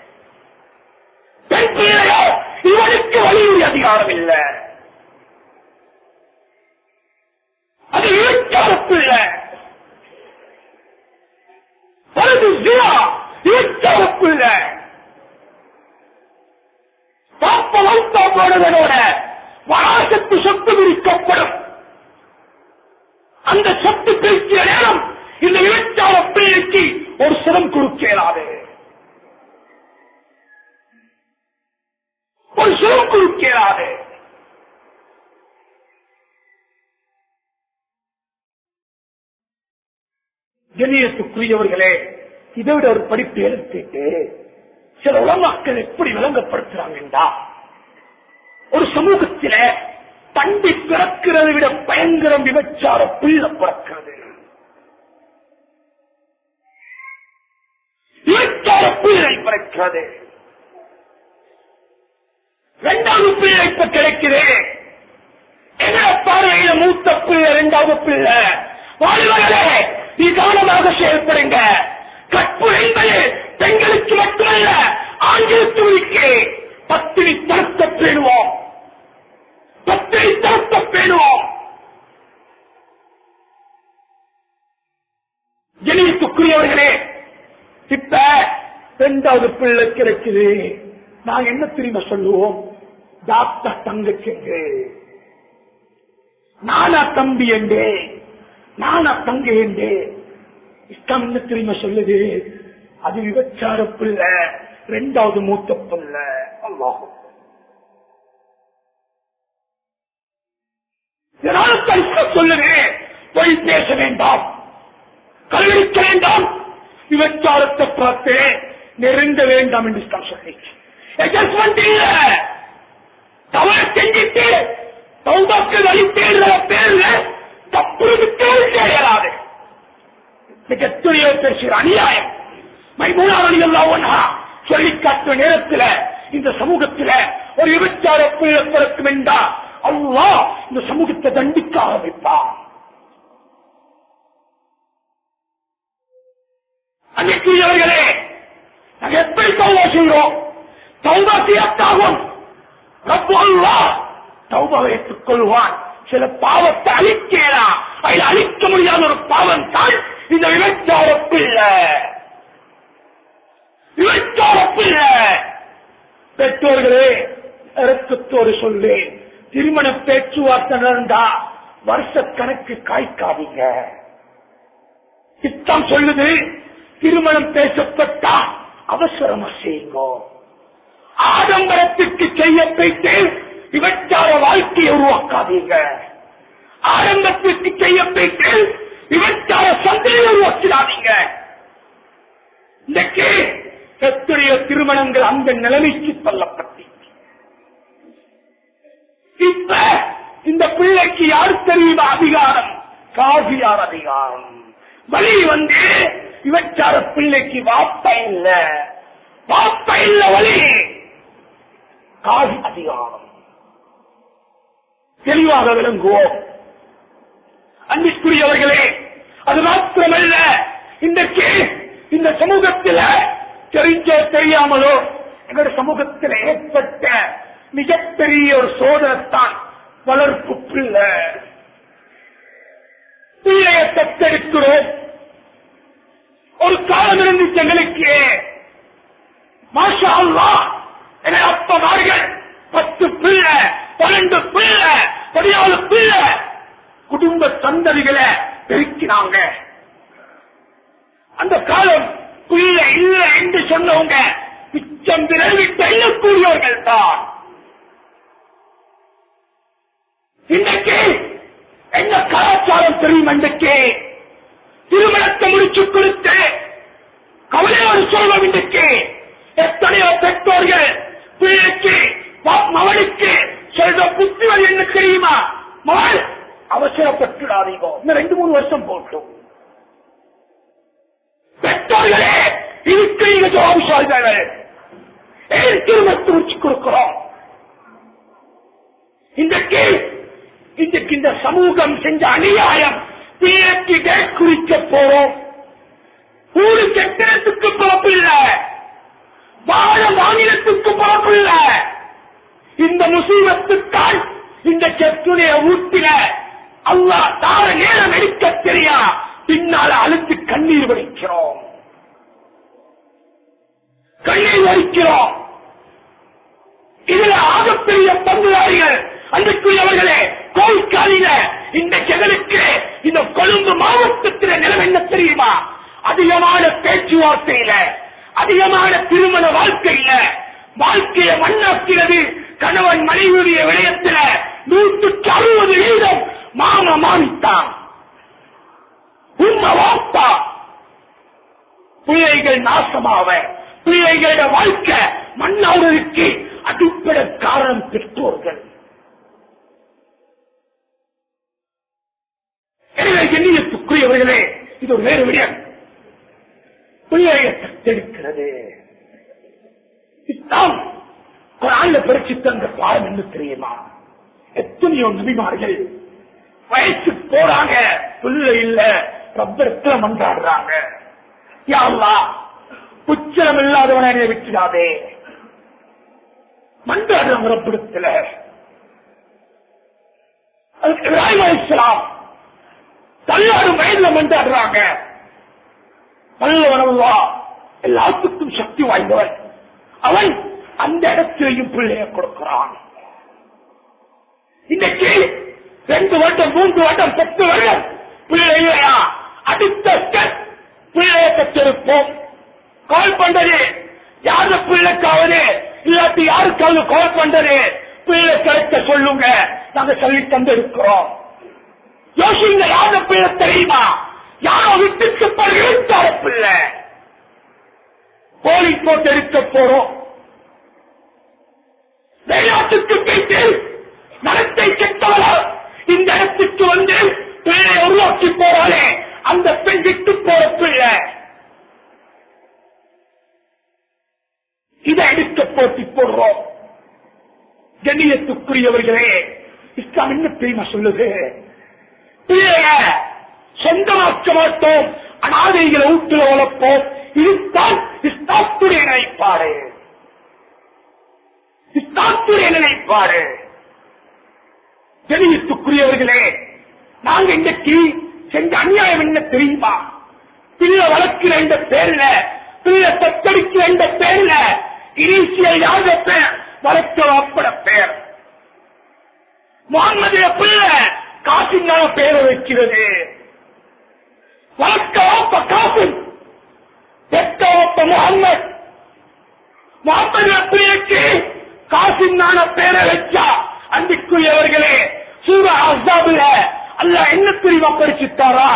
பெண் பிள்ளையோ இவனுக்கு வலியுறுதி அதிகாரம் இல்ல அது இழுக்காத பிள்ளை பழுது ஜியா இழுக்காத பிள்ளை பாப்ப வளர்த்தா போடுவதோட வராசத்து சொத்து விரிக்கப்படும் அந்த சொத்து பிரிக்கிற நேரம் இந்த விபச்சார பிள்ளைக்கு ஒரு சிரம் கொடுக்கிறாரு ஒரு சிரம் கொடுக்கிறாரு கணியத்துக்குரியவர்களே இதை விட ஒரு படிப்பு எடுத்துட்டு சில உலமாக்கள் எப்படி விளங்கப்படுத்துறாங்கடா ஒரு சமூகத்தில தண்டி பிறக்கிறதை விட பயங்கரம் விபச்சார பிள்ளை பிறக்கிறது விபச்சார பிள்ளை பிறக்கிறது இரண்டாவது பிள்ளை இப்ப கிடைக்குது என்ன பார்வையில மூத்த பிள்ளை இரண்டாவது பிள்ளை வாழ்வர்களே நிதானமாக செயல்படுங்க கற்பு என்பது பெண்களுக்கு மட்டுமல்ல ஆண்களுக்கு உரிக்கு பத்தினி தரத்த பேணுவோம் பத்தினி தரத்த பேணுவோம் கண்ணியத்துக்குரியவர்களே இப்ப ரெண்டாவது பிள்ளை கிடைக்குது நாங்க என்ன தெரியுமா சொல்லுவோம் டாக்டர் தங்கச்சி நானா தம்பி என்றே நானா தங்கை என்றே இஸ்லாம் என்ன தெரியுமா சொல்லுது அது விபச்சார பிள்ளை ரெண்டாவது மூத்த பிள்ளை அல்லாஹ் இதனால தான் இஸ்லாம் சொல்லுது பொய் பேச வேண்டாம் கல்விக்க வேண்டாம் விபச்சாரத்தை பார்த்து நெருங்க வேண்டாம் என்று இஸ்லாம் சொல்லி அட்ஜஸ்ட்மெண்ட் இல்ல தவறு செஞ்சிட்டு தௌபாக்கு வழி தேடுற பேர்ல தப்புறது தேடி செய்யலாது மிகத்துடைய பேசுகிற அநியாயம் மைமூனாவளிகள் சொல்லி காட்டுற நேரத்தில் இந்த சமூகத்தில் ஒரு விபச்சார பிள்ளை பிறக்கும் என்றா அல்லா இந்த சமூகத்தை தண்டிக்க ஆரம்பிப்பான் அன்னைக்குரியவர்களே நாங்க எப்படி தௌபா செய்கிறோம் தௌபா செய்யத்தாகும் ரப்பு அல்லா தௌபாவை ஏற்றுக் கொள்வான் சில பாவத்தை அழிக்கலாம் அதில் அழிக்க முடியாத ஒரு பாவம் தான் இந்த விபச்சார பிள்ளை விபச்சார பிள்ளை பெற்றோர்களே இறக்கத்தோடு சொல்லேன் திருமண பேச்சுவார்த்தை நடந்தா வருஷ கணக்கு காய்க்காதீங்க இத்தம் சொல்லுது திருமணம் பேசப்பட்டா அவசரமா செய்யுங்க ஆடம்பரத்துக்கு செய்ய போயிட்டு விபச்சார வாழ்க்கையை உருவாக்காதீங்க ஆடம்பரத்திற்கு செய்ய போயிட்டு விபச்சார சந்தையை உருவாக்கிடாதீங்க இன்றைக்கு எத்தனையோ திருமணங்கள் அந்த நிலைமைக்கு தள்ளப்பட்டு இப்ப இந்த பிள்ளைக்கு யார் தெரியுமா அதிகாரம் காசியார் அதிகாரம் வழி வந்து விபச்சார பிள்ளைக்கு வாப்ப இல்ல வாப்ப இல்ல வழி காசி அதிகாரம் தெளிவாக விளங்குவோம் அன்பிற்குரியவர்களே அது மாத்திரமல்ல இன்றைக்கு இந்த சமூகத்தில் தெரிஞ்சோ தெரியாமலோ எங்களுடைய சமூகத்தில் ஏற்பட்ட மிகப்பெரிய ஒரு சோதனைத்தான் வளர்ப்பு பிள்ளை பிள்ளையை தத்தெடுக்கிறோம் ஒரு காலம் இருந்துச்சு எங்களுக்கு மாஷா அல்லா என அப்பமார்கள் பத்து பிள்ளை பன்னெண்டு பிள்ளை பதினாலு பிள்ளை குடும்ப சந்ததிகளை பெருக்கினாங்க அந்த காலம் பிள்ளை இல்லை என்று சொன்னவங்க மிச்சம் விரவி தள்ளக்கூடியவர்கள் தான் இன்றைக்கு என்ன கலாச்சாரம் தெரியும் இன்றைக்கு திருமணத்தை முடிச்சு கொடுத்து கவலையோடு சொல்வோம் இன்றைக்கு எத்தனையோ பெற்றோர்கள் பிள்ளைக்கு பா- மகனுக்கு சொல்ற புத்திகள் என்ன தெரியுமா மகள் அவசரப்பட்டுடாதீங்க இன்னும் ரெண்டு மூணு வருஷம் போட்டும் பெற்றோர்களே இதுக்கு நீங்க ஜவாபு சொல்றாங்க ஏன் திருமணத்தை முடிச்சு கொடுக்கிறோம் இன்றைக்கு இன்றைக்கு இந்த சமூகம் செஞ்ச அநியாயம் பிள்ளைக்கு டேட் குறிக்க போறோம் ஊரு கெட்டத்துக்கு பொறுப்பில்ல வாழ மாநிலத்துக்கு பொறுப்பில்ல இந்த முசீபத்துக்கால் இந்த செத்துடைய ஊட்டில அல்லா தார நேரம் எடுக்க தெரியா பின்னால அழுத்து கண்ணீர் வடிக்கிறோம் கண்ணீர் வடிக்கிறோம் இதுல ஆகப்பெரிய பங்குதாரிகள் அன்றைக்குரியவர்களே கோவிக்காலில இந்த செகலுக்கு இந்த கொழும்பு மாவட்டத்தில நிலம் என்ன தெரியுமா அதிகமான பேச்சுவார்த்தையில அதிகமான திருமண வாழ்க்கையில வாழ்க்கையை மண்ணாக்கிறது கணவன் மனைவியுடைய விடயத்தில நூற்றுக்கு அறுபது வீதம் மாம மாமித்தான் உண்மை வாப்பா பிள்ளைகள் நாசமாவ பிள்ளைகளோட வாழ்க்கை மண்ணாவதற்கு அடிப்படை காரணம் பெற்றோர்கள் எனவே எண்ணியத்துக்குரியவர்களே இது ஒரு வேறு விடயம் பிள்ளையை தத்தெடுக்கிறது இஸ்லாம் குரான்ல படிச்சு தந்த பாடம் என்ன தெரியுமா எத்தனையோ நபிமார்கள் வயசு போறாங்க பிள்ளை இல்ல ரப்பரத்துல மன்றாடுறாங்க யா அல்லாஹ், புச்சலம் இல்லாதவனை என்னை விட்டுடாதே மன்றாடுறாங்க ரப்பிடத்துல அதுக்கு இப்ராஹிம் அலைஹிஸ்ஸலாம் தள்ளாடும் வயதுல மன்றாடுறாங்க வல்லவனல்லா எல்லாத்துக்கும் சக்தி வாய்ந்தவன் அவன் அந்த இடத்திலையும் பிள்ளைய கொடுக்கிறான் இன்னைக்கு ரெண்டு வருடம் மூன்று வருடம் பத்து வருடம் பிள்ளை இல்லையா அடுத்த step பிள்ளைய பெற்றிருப்போம் கால் பண்றது யாரு பிள்ளைக்காவது இல்லாட்டி யாருக்காவது கால் பண்றது பிள்ளை கிடைக்க சொல்லுங்க நாங்க சொல்லி தந்திருக்கிறோம் யோசிங்க யார பிள்ளை தெரியுமா யாரோ விட்டுக்கு படுகிற பிள்ளை போலி போட்டு எடுக்க போறோம் வெளிநாட்டுக்கு போயிட்டு நடத்தை கெட்டவளா இந்த இடத்துக்கு வந்து பிள்ளை உருவாக்கி போறாளே அந்த பெண் விட்டு போற பிள்ளை இதை எடுக்க போட்டி போடுறோம் கண்ணியத்துக்குரியவர்களே இஸ்லாம் என்ன தெரியுமா சொல்லுது பிள்ளைய சொந்தமாக்க மாட்டோம் அனாதைகளை ஊட்டுல வளர்ப்போம் இதுதான் இஸ்லாத்துடைய நினைப்பாடு இஸ்லாத்துடைய நினைப்பாடு கண்ணியத்துக்குரியவர்களே நாங்க இன்றைக்கு செஞ்ச அநியாயம் என்ன தெரியுமா பிள்ளை வளர்க்கிற இந்த பேர்ல பிள்ளை தத்தெடுக்கிற இந்த பேர்ல இனிசியல் யாத பேர் வளர்க்க வாப்பட பேர் முகமது பிள்ளை காசிங்கான பேரை வைக்கிறது வளர்க்க வாப்ப காசிம் பெற்ற வாப்ப முகமது முகமது பிள்ளைக்கு காசிங்கான பேரை வச்சா அன்பிற்குரியவர்களே சூர அசாபுல அல்ல என்ன தெரியுமா படிச்சுட்டாரா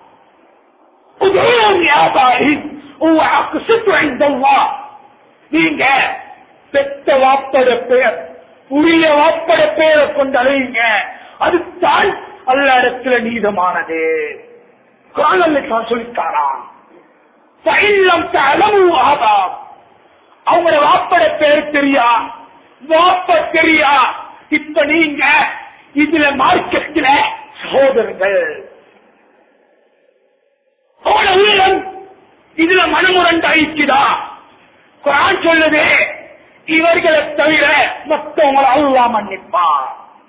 நீங்க பெத்த வாப்பட பெயர் உரிய வாப்பட பெயரை கொண்டு அழைங்க அதுதான் அல்ல இடத்துல நீதமானது காணல்ல தான் சொல்லித்தாராம் பயிலம் அளவு ஆதாம் அவங்களோட வாப்பட பேர் தெரியா வாப்ப தெரியா இப்ப நீங்க இதுல மார்க்கெட்ல சகோதரர்கள் அவன உள்ளம் இதுல மனமுரண்டு அழிக்குதா குரான் சொல்லுது இவர்களை தவிர மற்றவங்களை அல்லா மன்னிப்பார்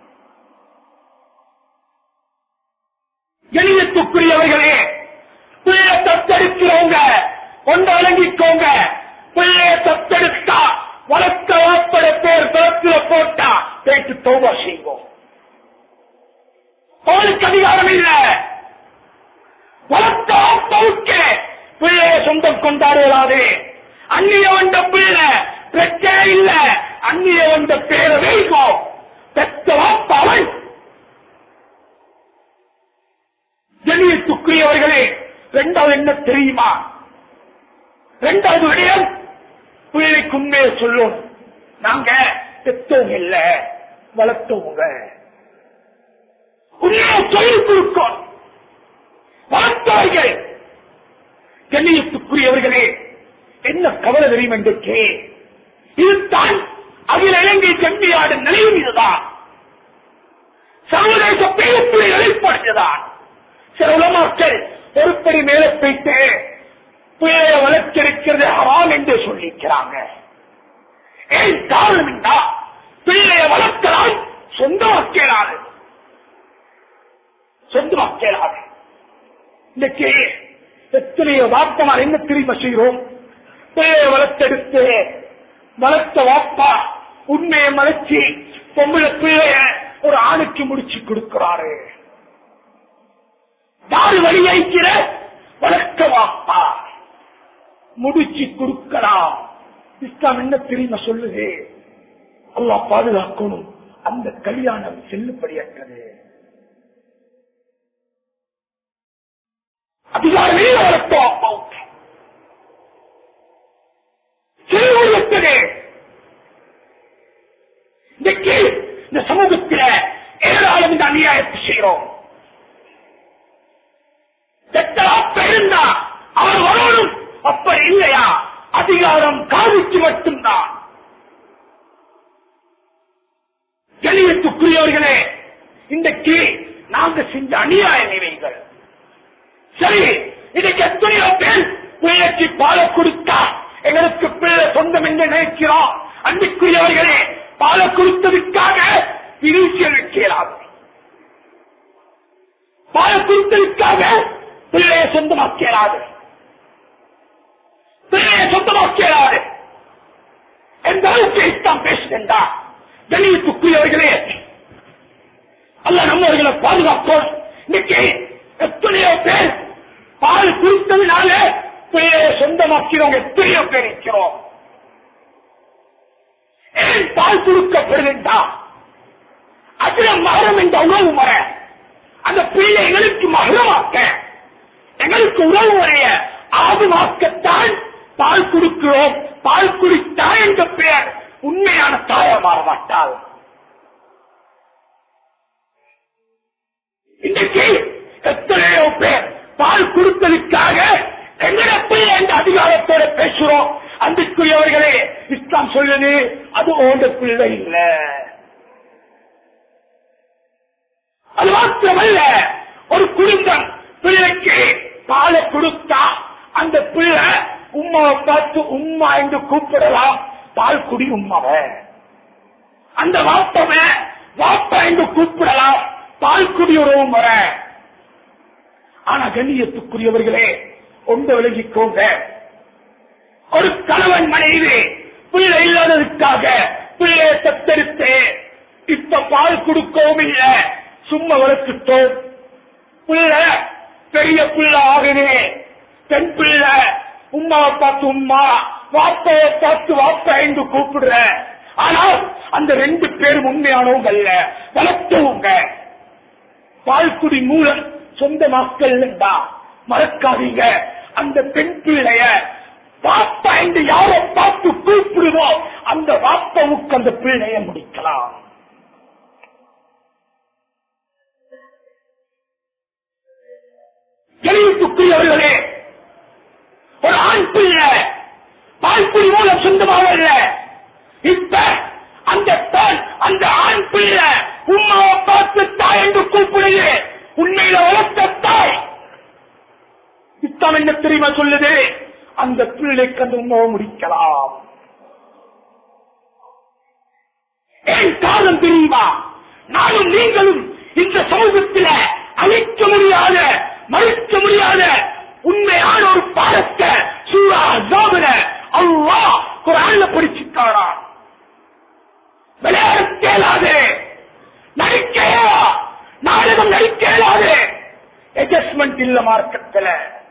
எளியத்துக்குரியவர்களே பிள்ளை தத்தெடுக்கிறவங்க கொண்டு அடங்கிக்கோங்க பிள்ளைய தத்தெடுத்தா வளர்க்க வாப்பட பேர் பேத்துல போட்டா பேட்டு தோவா செய்வோம் அவனுக்கு அதிகாரம் இல்ல வளர்த்த வாப்பவுக்கு பிள்ளைய சொந்தம் கொண்டாடுகிறாரு அந்நிய வந்த பிள்ளை பிரச்சனை இல்ல அந்நிய வந்த பேரை வைக்கும் பெத்த வாப்ப அவன் ஜனியத்துக்குரியவர்களே இரண்டாவது என்ன தெரியுமா இரண்டாவது விடயம் பிள்ளைக்கு உண்மையை சொல்லும் நாங்க பெத்தவங்க இல்ல வளர்த்தவங்க உண்மையை சொல்லிக் கொடுக்கும் வளர்த்தவர்கள் கண்ணியத்துக்குரியவர்களே என்ன கவலை தெரியும் என்றே இதுதான் அகில இலங்கை செம்பியாடு நிலையும் இதுதான் சர்வதேச பேரத்துறை வெளிப்படுத்துதான் சில உலமாக்கள் ஒருபடி மேலே போயிட்டு பிள்ளைய வளர்த்திருக்கிறது ஹராம் என்று சொல்லிக்கிறாங்க ஏன் காரணம் என்றா பிள்ளைய வளர்க்கலாம் சொந்தமாக்கலாது சொந்தமாக்கலாது இன்னைக்கு எத்தனையோ வாப்பமார் என்ன திரும்ப செய்கிறோம் பிள்ளைய வளர்த்தெடுத்து வளர்த்த வாப்பா உண்மையை மறைச்சி பொம்பளை பிள்ளைய ஒரு ஆணுக்கு முடிச்சு கொடுக்கிறாரு யாரு வழி வைக்கிற வளர்க்க வாப்பா முடிச்சு கொடுக்கலாம் இஸ்லாம் என்ன தெரியுமா சொல்லுது அல்லா பாதுகாக்கணும் அந்த கல்யாணம் செல்லுபடியற்றது அதிகாரமே வளர்த்த வாப்பாவுக்கு செல்வத்தது இன்னைக்கு இந்த சமூகத்தில் ஏராளம் இந்த அநியாயத்தை செய்கிறோம் இருந்தா அவர் வரணும் அப்படி இல்லையா அதிகாரம் காவிக்கு மட்டும்தான் கணியத்துக்குரியவர்களே இன்றைக்கு நாங்க செஞ்ச அநியாய நிலைகள் சரி இன்னைக்கு எத்தனையோ பேர் பிள்ளைக்கு பால கொடுத்தா எங்களுக்கு பிள்ளை சொந்தம் என்று நினைக்கிறோம் அன்பிற்குரியவர்களே பால கொடுத்ததுக்காக விரிசி வைக்கிறார்கள் பால கொடுத்ததுக்காக பிள்ளைய சொந்தமாக்கிறாது பிள்ளையை சொந்தமாக்கிறாரு எந்த அளவுக்கு இஸ்லாம் பேசுகின்றா கணியத்துக்குரியவர்களே அல்ல நம்மவர்களை பாதுகாப்போம் இன்னைக்கு எத்தனையோ பேர் பால் குடித்ததுனால பிள்ளையை சொந்தமாக்கிறவங்க எத்தனையோ பேர் இருக்கிறோம் ஏன் பால் கொடுக்கப்படுகின்றா அதுல மரம் என்ற உணவு முறை அந்த பிள்ளை எங்களுக்கு மகரமாக்க எங்களுக்கு உறவு முறைய ஆதுமாக்கத்தான் பால் கொடுக்கிறோம் பால் குடித்தாய் என்ற பெயர் உண்மையான தாயா மாற மாட்டாள் இன்றைக்கு எத்தனையோ பேர் பால் கொடுத்ததுக்காக எங்கட பிள்ளை என்ற அதிகாரத்தோட பேசுறோம் அன்றைக்குரியவர்களே இஸ்லாம் சொல்லுது அது ஓண்ட பிள்ளை இல்ல அது மாத்திரமல்ல ஒரு குடும்பம் பிள்ளைக்கு பாலை கொடுத்தா அந்த பிள்ளை உமாவை பார்த்து உம்மா என்று கூப்பிடலாம் பால் குடி உம்மாவை அந்த வாப்பவ வாப்பா என்று கூப்பிடலாம் பால் குடி உறவு முறை ஆனா கண்ணியத்துக்குரியவர்களே ஒன்று விலகிக்கோங்க ஒரு கணவன் மனைவி பிள்ளை இல்லாததுக்காக பிள்ளையை தத்தெடுத்து இப்ப பால் கொடுக்கவும் இல்லை சும்மா வளர்த்துட்டோம் பிள்ளை பெரிய பிள்ளை ஆகுது பெண் பிள்ளை உமாவை பார்த்து உம்மா வாப்பையை பார்த்து வாப்பா என்று கூப்பிடுற ஆனால் அந்த ரெண்டு பேரும் உண்மையானவங்க அல்ல வளர்த்தவங்க பால்குடி மூலம் சொந்த மக்கள் மறக்காதீங்க அந்த பெண் பிள்ளைய வாப்பா என்று யாரை பார்த்து கூப்பிடுவோம் அந்த வாப்பாவுக்கு அந்த பிள்ளைய முடிக்கலாம் எழுத்துக்குரியவர்களே ஒரு ஆண் பிள்ளை பால்குடி மூலம் சொந்தமாக இல்ல இப்ப அந்த தாய் அந்த ஆண் பிள்ளை உமாவை பார்த்து தாய் என்று கூப்பிடுது உண்மையில வளர்த்த தாய் இத்தம் என்ன தெரியுமா சொல்லுது அந்த பிள்ளைக்கு அந்த உமாவை முடிக்கலாம் ஏன் காரணம் தெரியுமா நானும் நீங்களும் இந்த சமூகத்தில் அழிக்க முடியாத மறுக்க முடியாத உண்மையான ஒரு பாடத்தை சூரா ஜாபுல அல்லா குரான்ல படிச்சுட்டாரா விளையாட கேளாது நடிக்கையா நாடகம் நடிக்க இயலாது அட்ஜஸ்ட்மெண்ட் இல்ல மார்க்கத்துல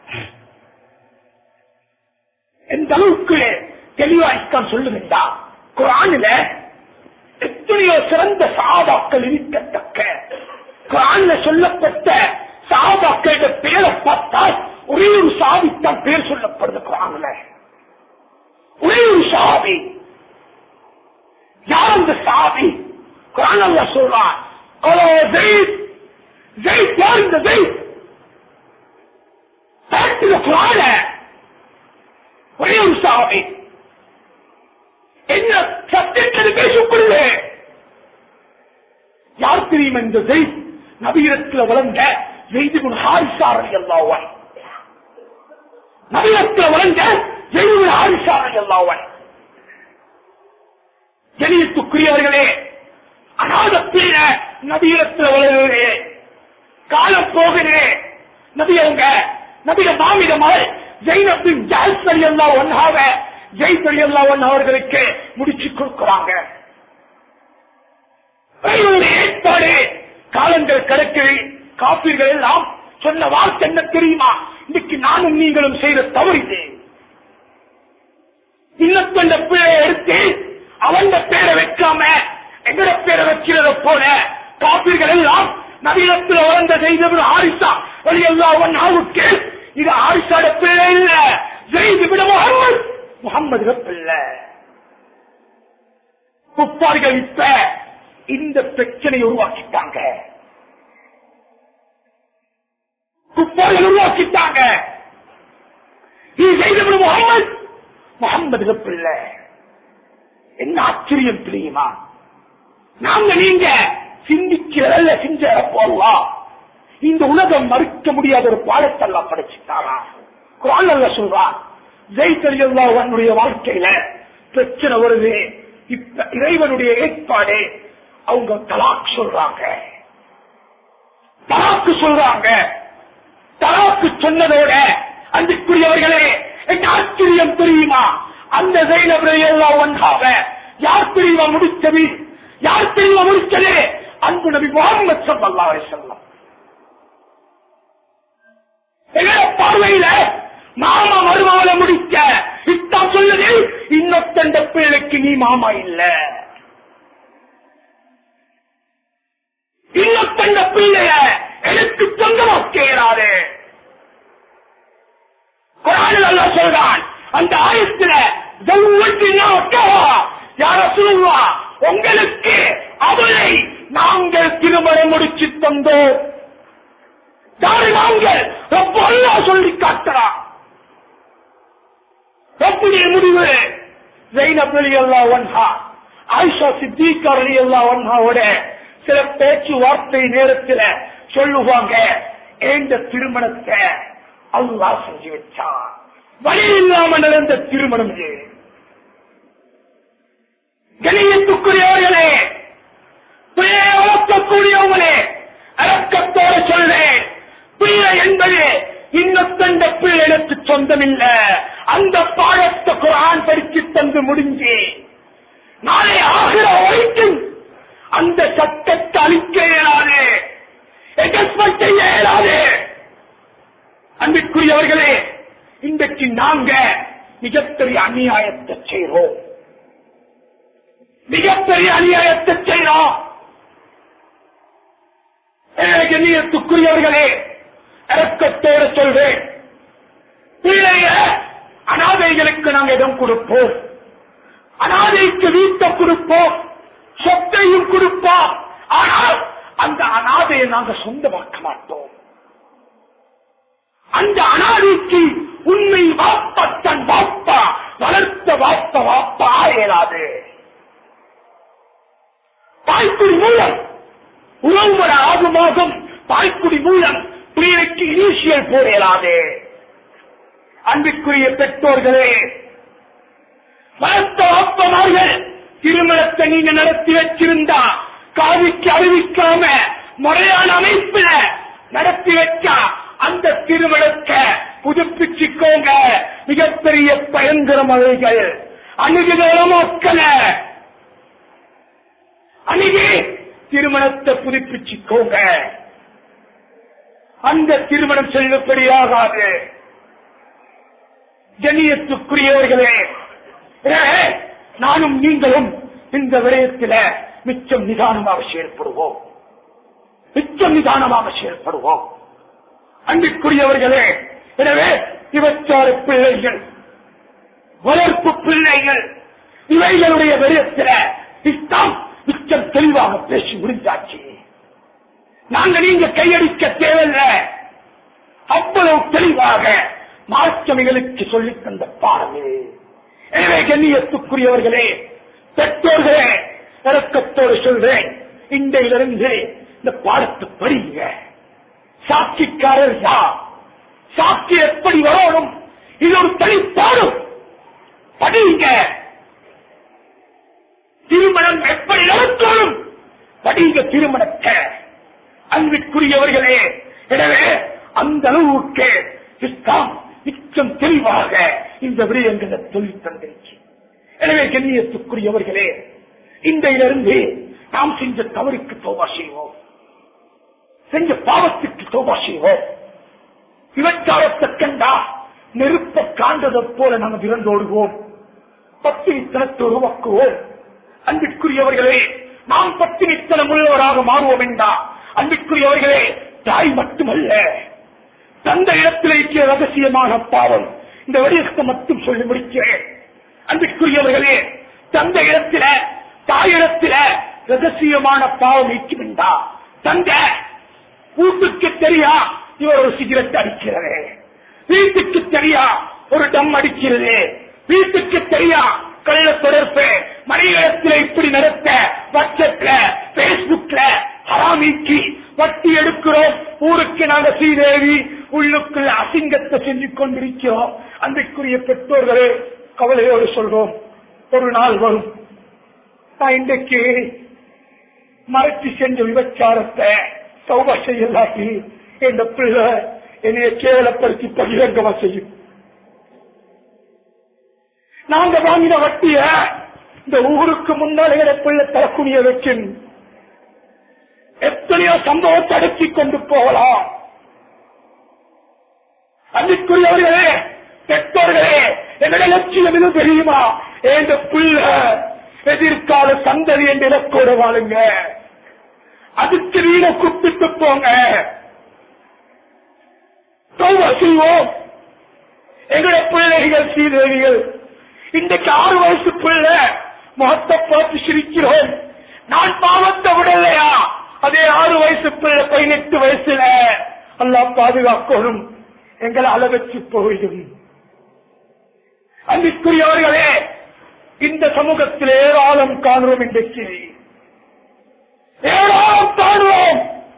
எந்த அளவுக்கு தெளிவா இஸ்லாம் சொல்லுகின்றா குரானில எத்தனையோ சிறந்த சாபாக்கள் இருக்கத்தக்க குரான்ல சொல்லப்பட்ட சாபாக்களோட பேரை பார்த்தால் ஒரே ஒரு சாபித்தான் பேர் சொல்லப்படுது குரான்ல ஒரே ஒரு சாபி யார் அந்த சாபி குரான் அல்ல சொல்றான் அலோ ஜெயித் ஜெயித் யார் இந்த ஜெயித் பார்த்துக்க குரான ஒரே ஒரு சாபி என்ன சத்தியத்தில் பேசப்படுது யார் தெரியும் இந்த ஜெயித் நவீனத்தில் வளர்ந்த ஜெய்துகுன் ஹாரிசாரணி அல்லாவன் நவீனத்தில் வளர்ந்த ஜெய்துகுன் ஹாரிசாரணி அல்லாவன் ஜனியத்துக்குரியவர்களே அநாத பிள்ள நவீனத்தில் வளருகிறே காலம் போகிறே நபி அவங்க நபிய மாமிட மகள் ஜெயினத்தின் ஜால்சரி அல்லா ஒன்றாக ஜெய்சரி அல்லா ஒன் அவர்களுக்கு முடிச்சு கொடுக்கிறாங்க ஒரு ஏற்பாடு காலங்கள் கடக்கு காப்பீர்கள் எல்லாம் சொன்ன வார்த்தை என்ன தெரியுமா இன்னைக்கு நானும் நீங்களும் செய்த தவறிது இன்னொத்த பிள்ளையை எடுத்து அவன் பேரை வைக்காம எங்கட பேரை வைக்கிறத போல காப்பீர்கள் எல்லாம் நவீனத்தில் வளர்ந்த செய்தவர் ஆரிசா வழியெல்லாம் ஆவுக்கு இது ஆரிசாட பிள்ளை இல்ல ஜெயிது விட முகமது முகமது பிள்ளை குப்பார்கள் இப்ப இந்த பிரச்சனையை உருவாக்கிட்டாங்க குப்பார்கள் உருவாக்கிட்டாங்க நீ செய்தவர் முகமது முகமது பிள்ளை என்ன ஆச்சரியம் தெரியுமா நாங்க நீங்க சிந்திக்கிறதல்ல சிஞ்ச போடலாம் இந்த உலகம் மறுக்க முடியாத ஒரு பாடத்தெல்லாம் படைச்சுட்டாரா குரான் அல்ல சொல்றான் ஜெயித்தறியல்லாவுடைய வாழ்க்கையில பிரச்சனை வருது இப்ப இறைவனுடைய ஏற்பாடு அவங்க தலாக் சொல்றாங்க தலாக்கு சொல்றாங்க தலாக்கு சொன்னதோட அன்புக்குரியவர்களே என்ன ஆச்சரியம் தெரியுமா அந்த ஜெயினபரை எல்லாம் ஒன்றாக யார் தெரியுமா முடித்தது யார் தெரியுமா முடித்தது அன்பு நபி முகமது ஸல்லல்லாஹு அலைஹி வஸல்லம் எங்க பார்வையில மாமா மருமகள முடிக்க இத்தான் சொல்லுது இன்னொத்தண்ட பிள்ளைக்கு நீ மாமா இல்ல இன்னொத்தண்ட பிள்ளைய எனக்கு சொந்தமாக்கிறாரு குரானில் அல்லாஹ் சொல்றான் அந்த ஆயத்துல யார சொல்லுவா உங்களுக்கு அவளை நாங்கள் திருமணம் முடிச்சு தந்தோம் யாரை நாங்கள் ரொம்ப அல்லா சொல்லி காட்டுறான் ரப்புடைய முடிவு ஜெயினப் அலி அல்லா ஒன்ஹா ஆயிஷா சித்திகா அலி அல்லா ஒன்ஹாவோட சில பேச்சுவார்த்தை நேரத்தில் சொல்லுவாங்க எந்த திருமணத்தை அல்லாஹ் செஞ்சு வச்சான் வழி இல்லாம நடந்த திருமணம் இது கணியத்துக்குரியவர்களே பிள்ளையை வளர்க்கக்கூடியவங்களே அடக்கத்தோடு சொல்றேன் பிள்ளை என்பது இன்னொத்தண்ட பிள்ளை எனக்கு சொந்தம் இல்ல அந்த பாடத்தை குரான் படிச்சு தந்து முடிஞ்சு நாளை ஆகிற வரைக்கும் அந்த சட்டத்தை அழிக்க இயலாது எஜஸ்மெண்ட் செய்ய இயலாது அன்பிற்குரியவர்களே இன்றைக்கு நாங்க மிகப்பெரிய அநியாயத்தை செய்றோம் மிகப்பெரிய அநியாயத்தை செய்றோம் கண்ணியத்துக்குரியவர்களே இறக்கத்தோடு சொல்றேன் பிள்ளைய அனாதைகளுக்கு நாங்க இடம் கொடுப்போம் அனாதைக்கு வீட்டை கொடுப்போம் சொத்தையும் கொடுப்போம் ஆனால் அந்த அனாதையை நாங்க சொந்தமாக்க மாட்டோம் அந்த அனாதைக்கு உண்மை வாப்பா தன் வாப்பா வளர்த்த வாப்பா வாப்பா இயலாது தாய்க்குடி மூலம் உறவுமுறை ஆகுமாகும் தாய்க்குடி மூலம் பிள்ளைக்கு இனிஷியல் போட இயலாது அன்பிற்குரிய பெற்றோர்களே வளர்த்த வாப்பமார்கள் திருமணத்தை நீங்க நடத்தி வச்சிருந்தா காவிக்கு அறிவிக்காம முறையான அமைப்புல நடத்தி வச்சா அந்த திருமணத்தை புதுப்பிச்சுக்கோங்க மிகப்பெரிய பயங்கரமவைகள் அணுகுதளமோக்கல அணுகி திருமணத்தை புதுப்பிச்சுக்கோங்க அந்த திருமணம் செல்லுபடியாகாது கண்ணியத்துக்குரியவர்களே எனவே நானும் நீங்களும் இந்த விடயத்தில் மிச்சம் நிதானமாக செயல்படுவோம் மிச்சம் நிதானமாக செயல்படுவோம் அன்பிற்குரியவர்களே எனவே இவற்றாறு பிள்ளைகள் வளர்ப்பு பிள்ளைகள் இவைகளுடைய விடயத்தில் இஸ்லாம் மிச்சம் தெளிவாக பேசி முடிந்தாச்சு நாங்க நீங்க கையடிக்க தேவையில்லை அவ்வளவு தெளிவாக மாற்றமிகளுக்கு சொல்லித் தந்த பாடமே எனவே கண்ணியத்துக்குரியவர்களே பெற்றோர்களே இறக்கத்தோடு சொல்றேன் இன்றையிலிருந்து இந்த பாடத்தை படிங்க சாட்சிக்காரர் யார் சாட்சி எப்படி வரணும் இது ஒரு தனிப்பாடும் படிங்க திருமணம் எப்படி நடத்தணும் படிங்க திருமணத்தை அன்பிற்குரியவர்களே எனவே அந்த அளவுக்கு இஸ்லாம் மிச்சம் தெளிவாக இந்த விடயங்களை சொல்லி தந்திருச்சு எனவே கண்ணியத்துக்குரியவர்களே இன்றையிலிருந்து நாம் செஞ்ச தவறுக்கு தோபா செய்வோம் செஞ்ச பாவத்துக்கு தோபா செய்வோம் விபச்சாரத்தை கண்டா நெருப்ப காண்டதை போல நாம் விரண்டோடுவோம் பத்தினித்தனத்தை உருவாக்குவோம் அன்பிற்குரியவர்களே நாம் பத்தினித்தனம் உள்ளவராக மாறுவோம் என்றா அன்பிற்குரியவர்களே தாய் மட்டுமல்ல தந்த இடத்தில் இருக்கிற ரகசியமான பாவம் இந்த வடிவத்தை மட்டும் சொல்லி முடிக்கிறேன் அன்பிற்குரியவர்களே தந்த இடத்தில தாயிடத்தில ரகசியமான பாவம் நீக்குமெண்டா தந்த வீட்டுக்கு தெரியா இவர் ஒரு சிகரெட் அடிக்கிறது வீட்டுக்கு தெரியா ஒரு டம் அடிக்கிறது வீட்டுக்கு தெரியா கள்ள தொடர்பு மணிகளத்தில் இப்படி நடத்த வாட்ஸ்அப்ல பேஸ்புக்ல ஹராமிக்கு வட்டி எடுக்கிறோம் ஊருக்கு நாங்க ஸ்ரீதேவி உள்ளுக்குள்ள அசிங்கத்தை செஞ்சு கொண்டிருக்கிறோம் அன்றைக்குரிய பெற்றோர்களே கவலையோடு சொல்றோம் ஒரு நாள் வரும் நான் இன்றைக்கு மறைச்சு செஞ்ச விபச்சாரத்தை சௌபா செய்யலாக்கி என் பிள்ளை என்னைய கேவலப்படுத்தி பகிரங்கமா செய்யும் நாங்க வாங்கின வட்டிய இந்த ஊருக்கு முன்னால் எங்களுக்குள்ள தரக்கூடிய வச்சின் எத்தனையோ சம்பவத்தை அடக்கிக் கொண்டு போகலாம் அன்றைக்குரியவர்களே பெற்றோர்களே என்னுடைய லட்சியம் எது தெரியுமா எங்க புள்ள எதிர்கால சந்ததி என்று இலக்கோட வாழுங்க அதுக்கு நீங்க கூப்பிட்டு போங்க தௌபா செய்வோம் எங்களுடைய பிள்ளைகள் சீதேவிகள் இன்றைக்கு ஆறு வயசு பிள்ளை முகத்தை பார்த்து சிரிக்கிறோம் நான் பாவத்தை விடலையா அதே ஆறு வயசு பிள்ளை பதினெட்டு வயசுல அல்லாஹ் பாதுகாக்கணும் எங்களை அளவச்சு போயிடும் அன்பிற்குரியவர்களே இந்த சமூகத்தில் ஏராளம் காணுவோம் இன்றைக்கு ஏராளம் காணுவோம்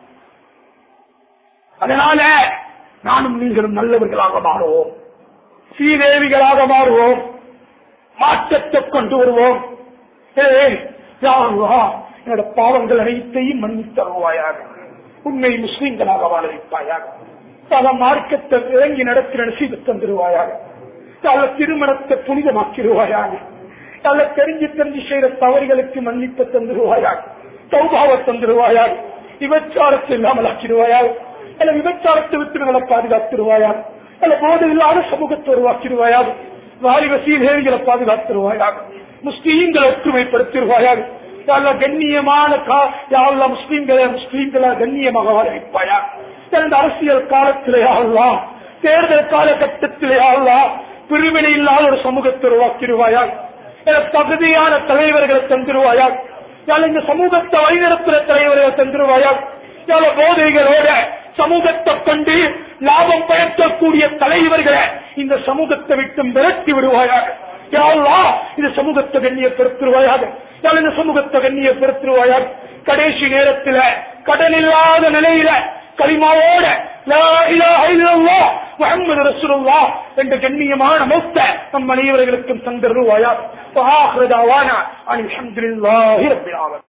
அதனால நானும் நீங்களும் நல்லவர்களாக மாறுவோம் ஸ்ரீதேவிகளாக மாறுவோம் மாற்றத்தை கொண்டு வருவோம் ஏய், யா அல்லாஹ், என்னோட பாவங்கள் அனைத்தையும் மன்னித்து தருவாயாக உண்மை முஸ்லிம்களாக வாழ வைப்பாயாக பல மார்க்கத்தை இறங்கி நடத்தின நசீபு தந்துருவாயாக பல திருமணத்தை புனிதமாக்கிடுவாயாக பல தெரிஞ்சு தெரிஞ்சு செய்யற தவறுகளுக்கு மன்னிப்பு தந்துருவாயாக சௌபாவை தந்துருவாயாக விபச்சாரத்தை இல்லாமல் ஆக்கிடுவாயாக அல்ல விபச்சாரத்தை விட்டு நம்மளை பாதுகாத்துருவாயாக அல்ல போது இல்லாத சமூகத்தை உருவாக்கிடுவாயாக வாலிப சீதேவிகளை பாதுகாத்துருவாயாக முஸ்லீம்களை ஒற்றுமைப்படுத்திடுவாயாக யாழ்லா கண்ணியமான கா- யாழ்லா முஸ்லீம்களை முஸ்லீம்களை கண்ணியமாக வாழ வைப்பாயா இந்த அரசியல் காலத்திலே ஆள்லா தேர்தல் காலகட்டத்திலே ஆள்லா பிரிவினை இல்லாத ஒரு சமூகத்தை உருவாக்கிடுவாயா தகுதியான தலைவர்களை தந்துருவாயா யாழ் இந்த சமூகத்தை வழிநடத்துகிற தலைவர்களை தந்துருவாயா யாழ் போதைகளோட சமூகத்தை கொண்டு லாபம் பயக்கக்கூடிய தலைவர்களை இந்த சமூகத்தை விட்டு விரட்டி விடுவாயாக யாழ்லா இந்த சமூகத்தை கண்ணியப்படுத்துவாயாக யாழ் இந்த சமூகத்தை கண்ணியப்படுத்துவாயாக கடைசி நேரத்தில் கடன் இல்லாத நிலையில கலிமாவோட லா இலாஹ இல்லல்லாஹ் முஹம்மது ரசூலுல்லாஹ் என்ற கண்ணியமான மௌத்த நம் அனைவர்களுக்கும் தந்தருவாயா வஆஹிரு தஅவானா அல்ஹம்துலில்லாஹி ரப்பில் ஆலமீன்